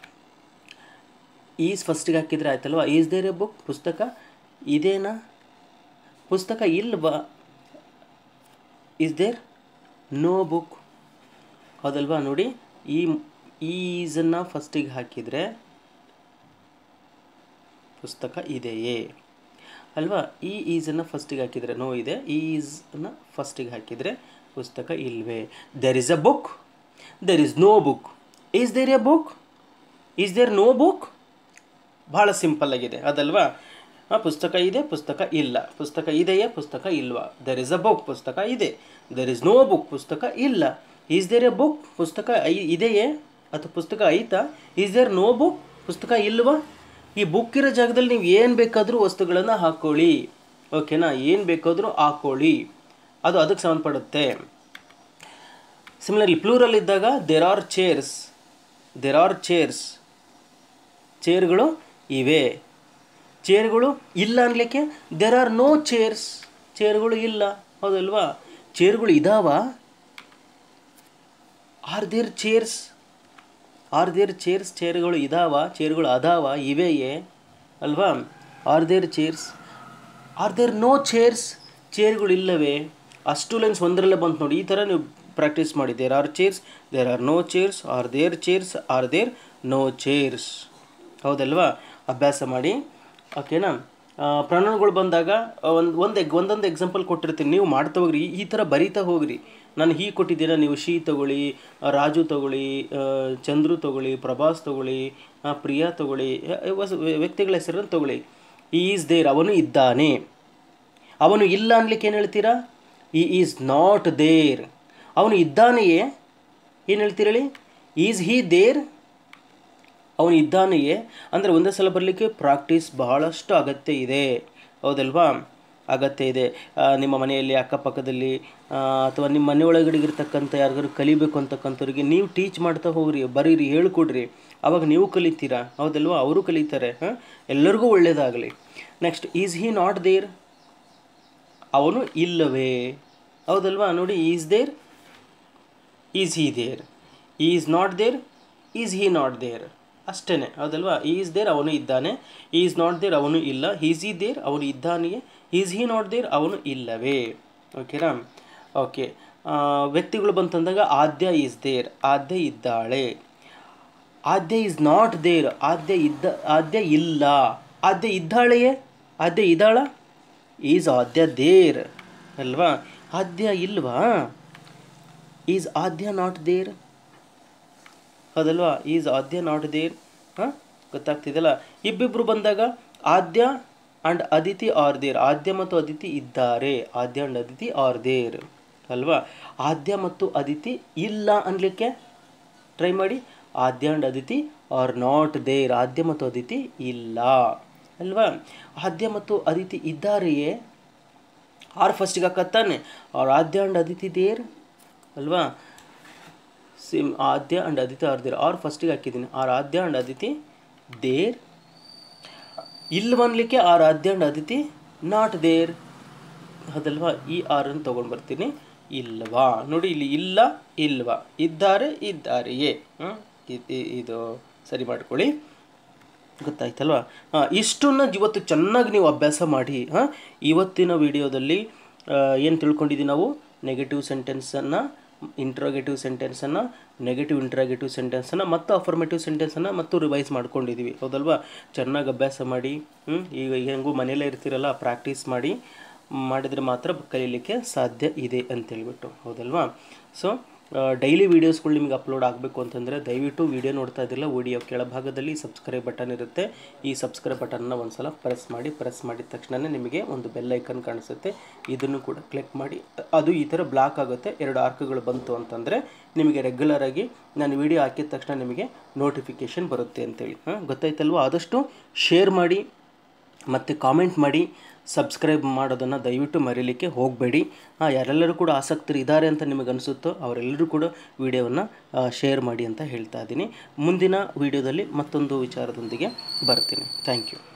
ಈಸ್ ಫಸ್ಟಿಗೆ ಹಾಕಿದರೆ ಆಯ್ತಲ್ವಾ ಈಸ್ ದೇರ್ ಎ ಬುಕ್ ಪುಸ್ತಕ ಇದೇನಾ ಪುಸ್ತಕ ಇಲ್ವಾ ಈಸ್ ದೇರ್ ನೋ ಬುಕ್ ಹೌದಲ್ವಾ ನೋಡಿ ಈ ಈಸನ್ನು ಫಸ್ಟಿಗೆ ಹಾಕಿದರೆ ಪುಸ್ತಕ ಇದೆಯೇ ಅಲ್ವಾ ಈ ಈಸನ್ನು ಫಸ್ಟಿಗೆ ಹಾಕಿದರೆ ನೋ ಇದೆ ಈ ಈಸನ್ನು ಫಸ್ಟಿಗೆ ಹಾಕಿದರೆ ಪುಸ್ತಕ ಇಲ್ವೇ there is a book there is no book is there a book is there no book ಭಾಳ ಸಿಂಪಲ್ ಆಗಿದೆ ಅದಲ್ವಾ ಆ, ಪುಸ್ತಕ ಇದೆ ಪುಸ್ತಕ ಇಲ್ಲ ಪುಸ್ತಕ ಇದೆಯಾ ಪುಸ್ತಕ ಇಲ್ವಾ ದೆರ್ ಇಸ್ ಅ ಬುಕ್ ಪುಸ್ತಕ ಇದೆ ದೆರ್ ಇಸ್ ನೋ ಬುಕ್ ಪುಸ್ತಕ ಇಲ್ಲ ಈಸ್ ದೇರ್ ಎ ಬುಕ್ ಪುಸ್ತಕ ಐ ಇದೆಯೇ ಅಥವಾ ಪುಸ್ತಕ ಐತಾ ಈಸ್ ದೇರ್ ನೋ ಬುಕ್ ಪುಸ್ತಕ ಇಲ್ವಾ ಈ ಬುಕ್ ಇರೋ ಜಾಗದಲ್ಲಿ ನೀವು ಏನು ಬೇಕಾದರೂ ವಸ್ತುಗಳನ್ನು ಹಾಕ್ಕೊಳ್ಳಿ ಓಕೆನಾ ಏನು ಬೇಕಾದರೂ ಹಾಕ್ಕೊಳ್ಳಿ ಅದು ಅದಕ್ಕೆ ಸಂಬಂಧಪಡುತ್ತೆ ಸಿಮಿಲರ್ಲಿ ಪ್ಲೂರಲ್ ಇದ್ದಾಗ there are chairs there are chairs ಚೇರ್ಗಳು ಇವೆ ಚೇರ್ಗಳು ಇಲ್ಲ ಅನ್ಲಿಕ್ಕೆ ದೇರ್ ಆರ್ ನೋ ಚೇರ್ಸ್ ಚೇರ್ಗಳು ಇಲ್ಲ ಹೌದಲ್ವಾ ಚೇರ್ಗಳು ಇದಾವ are there chairs are there chairs ಚೇರ್ಗಳು ಇದಾವ ಚೇರ್ಗಳು ಅದಾವ ಇವೆಯೇ ಅಲ್ವಾ are there chairs are there no chairs ಚೇರ್ಗಳು ಇಲ್ಲವೇ ಅಷ್ಟು ಲೈನ್ಸ್ ಒಂದರಲ್ಲೇ ಬಂತು ನೋಡಿ ಈ ಥರ ನೀವು ಪ್ರಾಕ್ಟೀಸ್ ಮಾಡಿ there are chairs there are no chairs are there chairs are there no chairs ಹೌದಲ್ವಾ ಅಭ್ಯಾಸ ಮಾಡಿ ಓಕೆನಾ ಪ್ರಣವಗಳು ಬಂದಾಗ ಒಂದು ಒಂದು ಎಗ್ ಒಂದೊಂದು ಎಕ್ಸಾಂಪಲ್ ಕೊಟ್ಟಿರ್ತೀನಿ ನೀವು ಮಾಡ್ತಾ ಹೋಗ್ರಿ ಈ- ಈ ಥರ ಬರೀತಾ ಹೋಗ್ರಿ ನಾನು ಹೀಗೆ ಕೊಟ್ಟಿದ್ದೀನ ನೀವು ಶಿ ತಗೊಳ್ಳಿ ಆ, ರಾಜು ತಗೊಳ್ಳಿ ಆ, ಚಂದ್ರು ತಗೊಳ್ಳಿ ಪ್ರಭಾಸ್ ತಗೊಳ್ಳಿ ಆ, ಪ್ರಿಯಾ ತಗೊಳ್ಳಿ ಆ, ಹೊಸ ವ್ಯಕ್ತಿಗಳ ಹೆಸರನ್ನು ತಗೊಳ್ಳಿ ಈ ಈಸ್ ದೇರ್ ಅವನು ಇದ್ದಾನೆ ಅವನು ಇಲ್ಲ ಅನ್ಲಿಕ್ಕೆ ಏನು ಹೇಳ್ತೀರಾ ಈ ಈಸ್ ನಾಟ್ ದೇರ್ ಅವನು ಇದ್ದಾನೆಯೇ ಏನು ಹೇಳ್ತೀರ ಹೇಳಿ ಈಸ್ ಹೀ ದೇರ್ ಅವನು ಇದ್ದಾನೆಯೇ ಅಂದರೆ ಒಂದೇ ಸಲ ಬರಲಿಕ್ಕೆ ಪ್ರಾಕ್ಟೀಸ್ ಬಹಳಷ್ಟು ಅಗತ್ಯ ಇದೆ ಹೌದಲ್ವಾ ಅಗತ್ಯ ಇದೆ ಆ, ನಿಮ್ಮ ಮನೆಯಲ್ಲಿ ಅಕ್ಕಪಕ್ಕದಲ್ಲಿ ಆ, ಅಥವಾ ನಿಮ್ಮ ಮನೆಯೊಳಗಡೆ ಇರ್ತಕ್ಕಂಥ ಯಾರಿಗಾರು ಕಲಿಬೇಕು ಅಂತಕ್ಕಂಥವ್ರಿಗೆ ನೀವು ಟೀಚ್ ಮಾಡ್ತಾ ಹೋಗ್ರಿ ಬರೀರಿ ಹೇಳ್ಕೊಡ್ರಿ ಅವಾಗ ನೀವು ಕಲಿತೀರಾ ಹೌದಲ್ವಾ ಅವರು ಕಲಿತಾರೆ ಹಾಂ ಎಲ್ಲರಿಗೂ ಒಳ್ಳೆಯದಾಗಲಿ next is he not there ಅವನು ಇಲ್ಲವೇ ಹೌದಲ್ವಾ ನೋಡಿ is there is he there is not there is he not there ಅಷ್ಟೇ ಹೌದಲ್ವಾ ಈಸ್ ದೇರ್ ಅವನು ಇದ್ದಾನೆ ಈಸ್ ನಾಟ್ ದೇರ್ ಅವನು ಇಲ್ಲ ಈಸ್ ಈ ದೇರ್ ಅವನು ಇದ್ದಾನೆಯೇ ಈಸ್ ಹಿ ನಾಟ್ ದೇರ್ ಅವನು ಇಲ್ಲವೇ ಓಕೆನಾ ಓಕೆ ವ್ಯಕ್ತಿಗಳು ಬಂತಂದಾಗ ಆದ್ಯ ಈಸ್ ದೇರ್ ಆದ್ಯ ಇದ್ದಾಳೆ Aadya is not there Aadya ಇದ್ದ ಆದ್ಯ ಇಲ್ಲ ಆದ್ಯ ಇದ್ದಾಳೆಯೇ ಆದ್ಯ ಇದ್ದಾಳ ಈಸ್ ಆದ್ಯ ದೇರ್ ಅಲ್ವಾ ಆದ್ಯ ಇಲ್ವಾ ಈಸ್ ಆದ್ಯ ನಾಟ್ ದೇರ್ ಹೌದಲ್ವಾ ಈಸ್ ಆದ್ಯ ನಾಟ್ ದೇರ್ ಹಾಂ ಗೊತ್ತಾಗ್ತಿದೆಯಲ್ಲ ಇಬ್ಬಿಬ್ರು ಬಂದಾಗ Aadya and Aditi are there Aadya ಮತ್ತು ಅದಿತಿ ಇದ್ದಾರೆ Aadya and Aditi are there ಅಲ್ವಾ ಆದ್ಯ ಮತ್ತು ಅದಿತಿ ಇಲ್ಲ ಅನ್ಲಿಕ್ಕೆ ಟ್ರೈ ಮಾಡಿ Aadya and Aditi are not there Aadya ಮತ್ತು ಅದಿತಿ ಇಲ್ಲ ಅಲ್ವಾ ಆದ್ಯ ಮತ್ತು ಅದಿತಿ ಇದ್ದಾರೆಯೇ ಆರ್ ಫಸ್ಟಿಗೆ ಹಾಕತ್ತಾನೆ ಅವ್ರ ಆದ್ಯ ಆ್ಯಂಡ್ ಅದಿತಿ ದೇರ್ ಅಲ್ವಾ ಸಿಮ್ Aadya and Aditi are there are ಫಸ್ಟಿಗೆ ಹಾಕಿದ್ದೀನಿ are Aadya and Aditi there ಇಲ್ವನ್ಲಿಕ್ಕೆ are Aadya and Aditi not there ಅದಲ್ವಾ ಈ ಆರನ್ನು ತೊಗೊಂಡು ಬರ್ತೀನಿ ಇಲ್ವಾ ನೋಡಿ ಇಲ್ಲಿ ಇಲ್ಲ ಇಲ್ವಾ ಇದ್ದಾರೆ ಇದ್ದಾರೆಯೇ ಹ್ಮ್? ಇದ್- ಇ- ಇದು ಸರಿ ಮಾಡ್ಕೊಳ್ಳಿ ಗೊತ್ತಾಯ್ತಲ್ವಾ ಹಾಂ ಇಷ್ಟನ್ನು ಇವತ್ತು ಚೆನ್ನಾಗಿ ನೀವು ಅಭ್ಯಾಸ ಮಾಡಿ ಹಾಂ ಇವತ್ತಿನ ವಿಡಿಯೋದಲ್ಲಿ ಏನು ತಿಳ್ಕೊಂಡಿದ್ದೀವಿ ನಾವು ನೆಗೆಟಿವ್ ಸೆಂಟೆನ್ಸನ್ನು ಇಂಟ್ರೋಗೇಟಿವ್ ಸೆಂಟೆನ್ಸನ್ನು ನೆಗೆಟಿವ್ ಇಂಟ್ರಾಗೇಟಿವ್ ಸೆಂಟೆನ್ಸನ್ನು ಮತ್ತು ಅಫರ್ಮೇಟಿವ್ ಸೆಂಟೆನ್ಸನ್ನು ಮತ್ತು ರಿವೈಸ್ ಮಾಡ್ಕೊಂಡಿದ್ದೀವಿ ಹೌದಲ್ವಾ ಚೆನ್ನಾಗಿ ಅಭ್ಯಾಸ ಮಾಡಿ ಹ್ಮ್? ಈಗ ಹೆಂಗೂ ಮನೆಯಲ್ಲೇ ಇರ್ತೀರಲ್ಲ ಪ್ರಾಕ್ಟೀಸ್ ಮಾಡಿ ಮಾಡಿದರೆ ಮಾತ್ರ ಕಲೀಲಿಕ್ಕೆ ಸಾಧ್ಯ ಇದೆ ಅಂತೇಳ್ಬಿಟ್ಟು ಹೌದಲ್ವಾ ಸೊ ಡೈಲಿ ವೀಡಿಯೋಸ್ಗಳು ನಿಮಗೆ ಅಪ್ಲೋಡ್ ಆಗಬೇಕು ಅಂತಂದರೆ ದಯವಿಟ್ಟು ವೀಡಿಯೋ ನೋಡ್ತಾ ಇದ್ದಿಲ್ಲ ವಿಡಿಯೋ ಕೆಳಭಾಗದಲ್ಲಿ ಸಬ್ಸ್ಕ್ರೈಬ್ ಬಟನ್ ಇರುತ್ತೆ ಈ ಸಬ್ಸ್ಕ್ರೈಬ್ ಬಟನ್ನ ಒಂದು ಸಲ ಪ್ರೆಸ್ ಮಾಡಿ ಪ್ರೆಸ್ ಮಾಡಿದ ತಕ್ಷಣ ನಿಮಗೆ ಒಂದು ಬೆಲ್ ಐಕನ್ ಕಾಣಿಸುತ್ತೆ ಇದನ್ನು ಕೂಡ ಕ್ಲಿಕ್ ಮಾಡಿ ಅದು ಈ ಥರ ಬ್ಲಾಕ್ ಆಗುತ್ತೆ ಎರಡು ಆರ್ಕ್ಗಳು ಬಂತು ಅಂತಂದರೆ ನಿಮಗೆ ರೆಗ್ಯುಲರ್ ಆಗಿ ನಾನು ವಿಡಿಯೋ ಹಾಕಿದ ತಕ್ಷಣ ನಿಮಗೆ ನೋಟಿಫಿಕೇಷನ್ ಬರುತ್ತೆ ಅಂತೇಳಿ ಹಾಂ ಗೊತ್ತಾಯ್ತಲ್ವ ಆದಷ್ಟು ಶೇರ್ ಮಾಡಿ ಮತ್ತು ಕಾಮೆಂಟ್ ಮಾಡಿ ಸಬ್ಸ್ಕ್ರೈಬ್ ಮಾಡೋದನ್ನು ದಯವಿಟ್ಟು ಮರೀಲಿಕ್ಕೆ ಹೋಗಬೇಡಿ ಯಾರೆಲ್ಲರೂ ಕೂಡ ಆಸಕ್ತರು ಇದ್ದಾರೆ ಅಂತ ನಿಮಗೆ ಅನಿಸುತ್ತೋ ಅವರೆಲ್ಲರೂ ಕೂಡ ವಿಡಿಯೋವನ್ನು ಶೇರ್ ಮಾಡಿ ಅಂತ ಹೇಳ್ತಾ ಇದ್ದೀನಿ ಮುಂದಿನ ವಿಡಿಯೋದಲ್ಲಿ ಮತ್ತೊಂದು ವಿಚಾರದೊಂದಿಗೆ ಬರ್ತೀನಿ ಥ್ಯಾಂಕ್ ಯು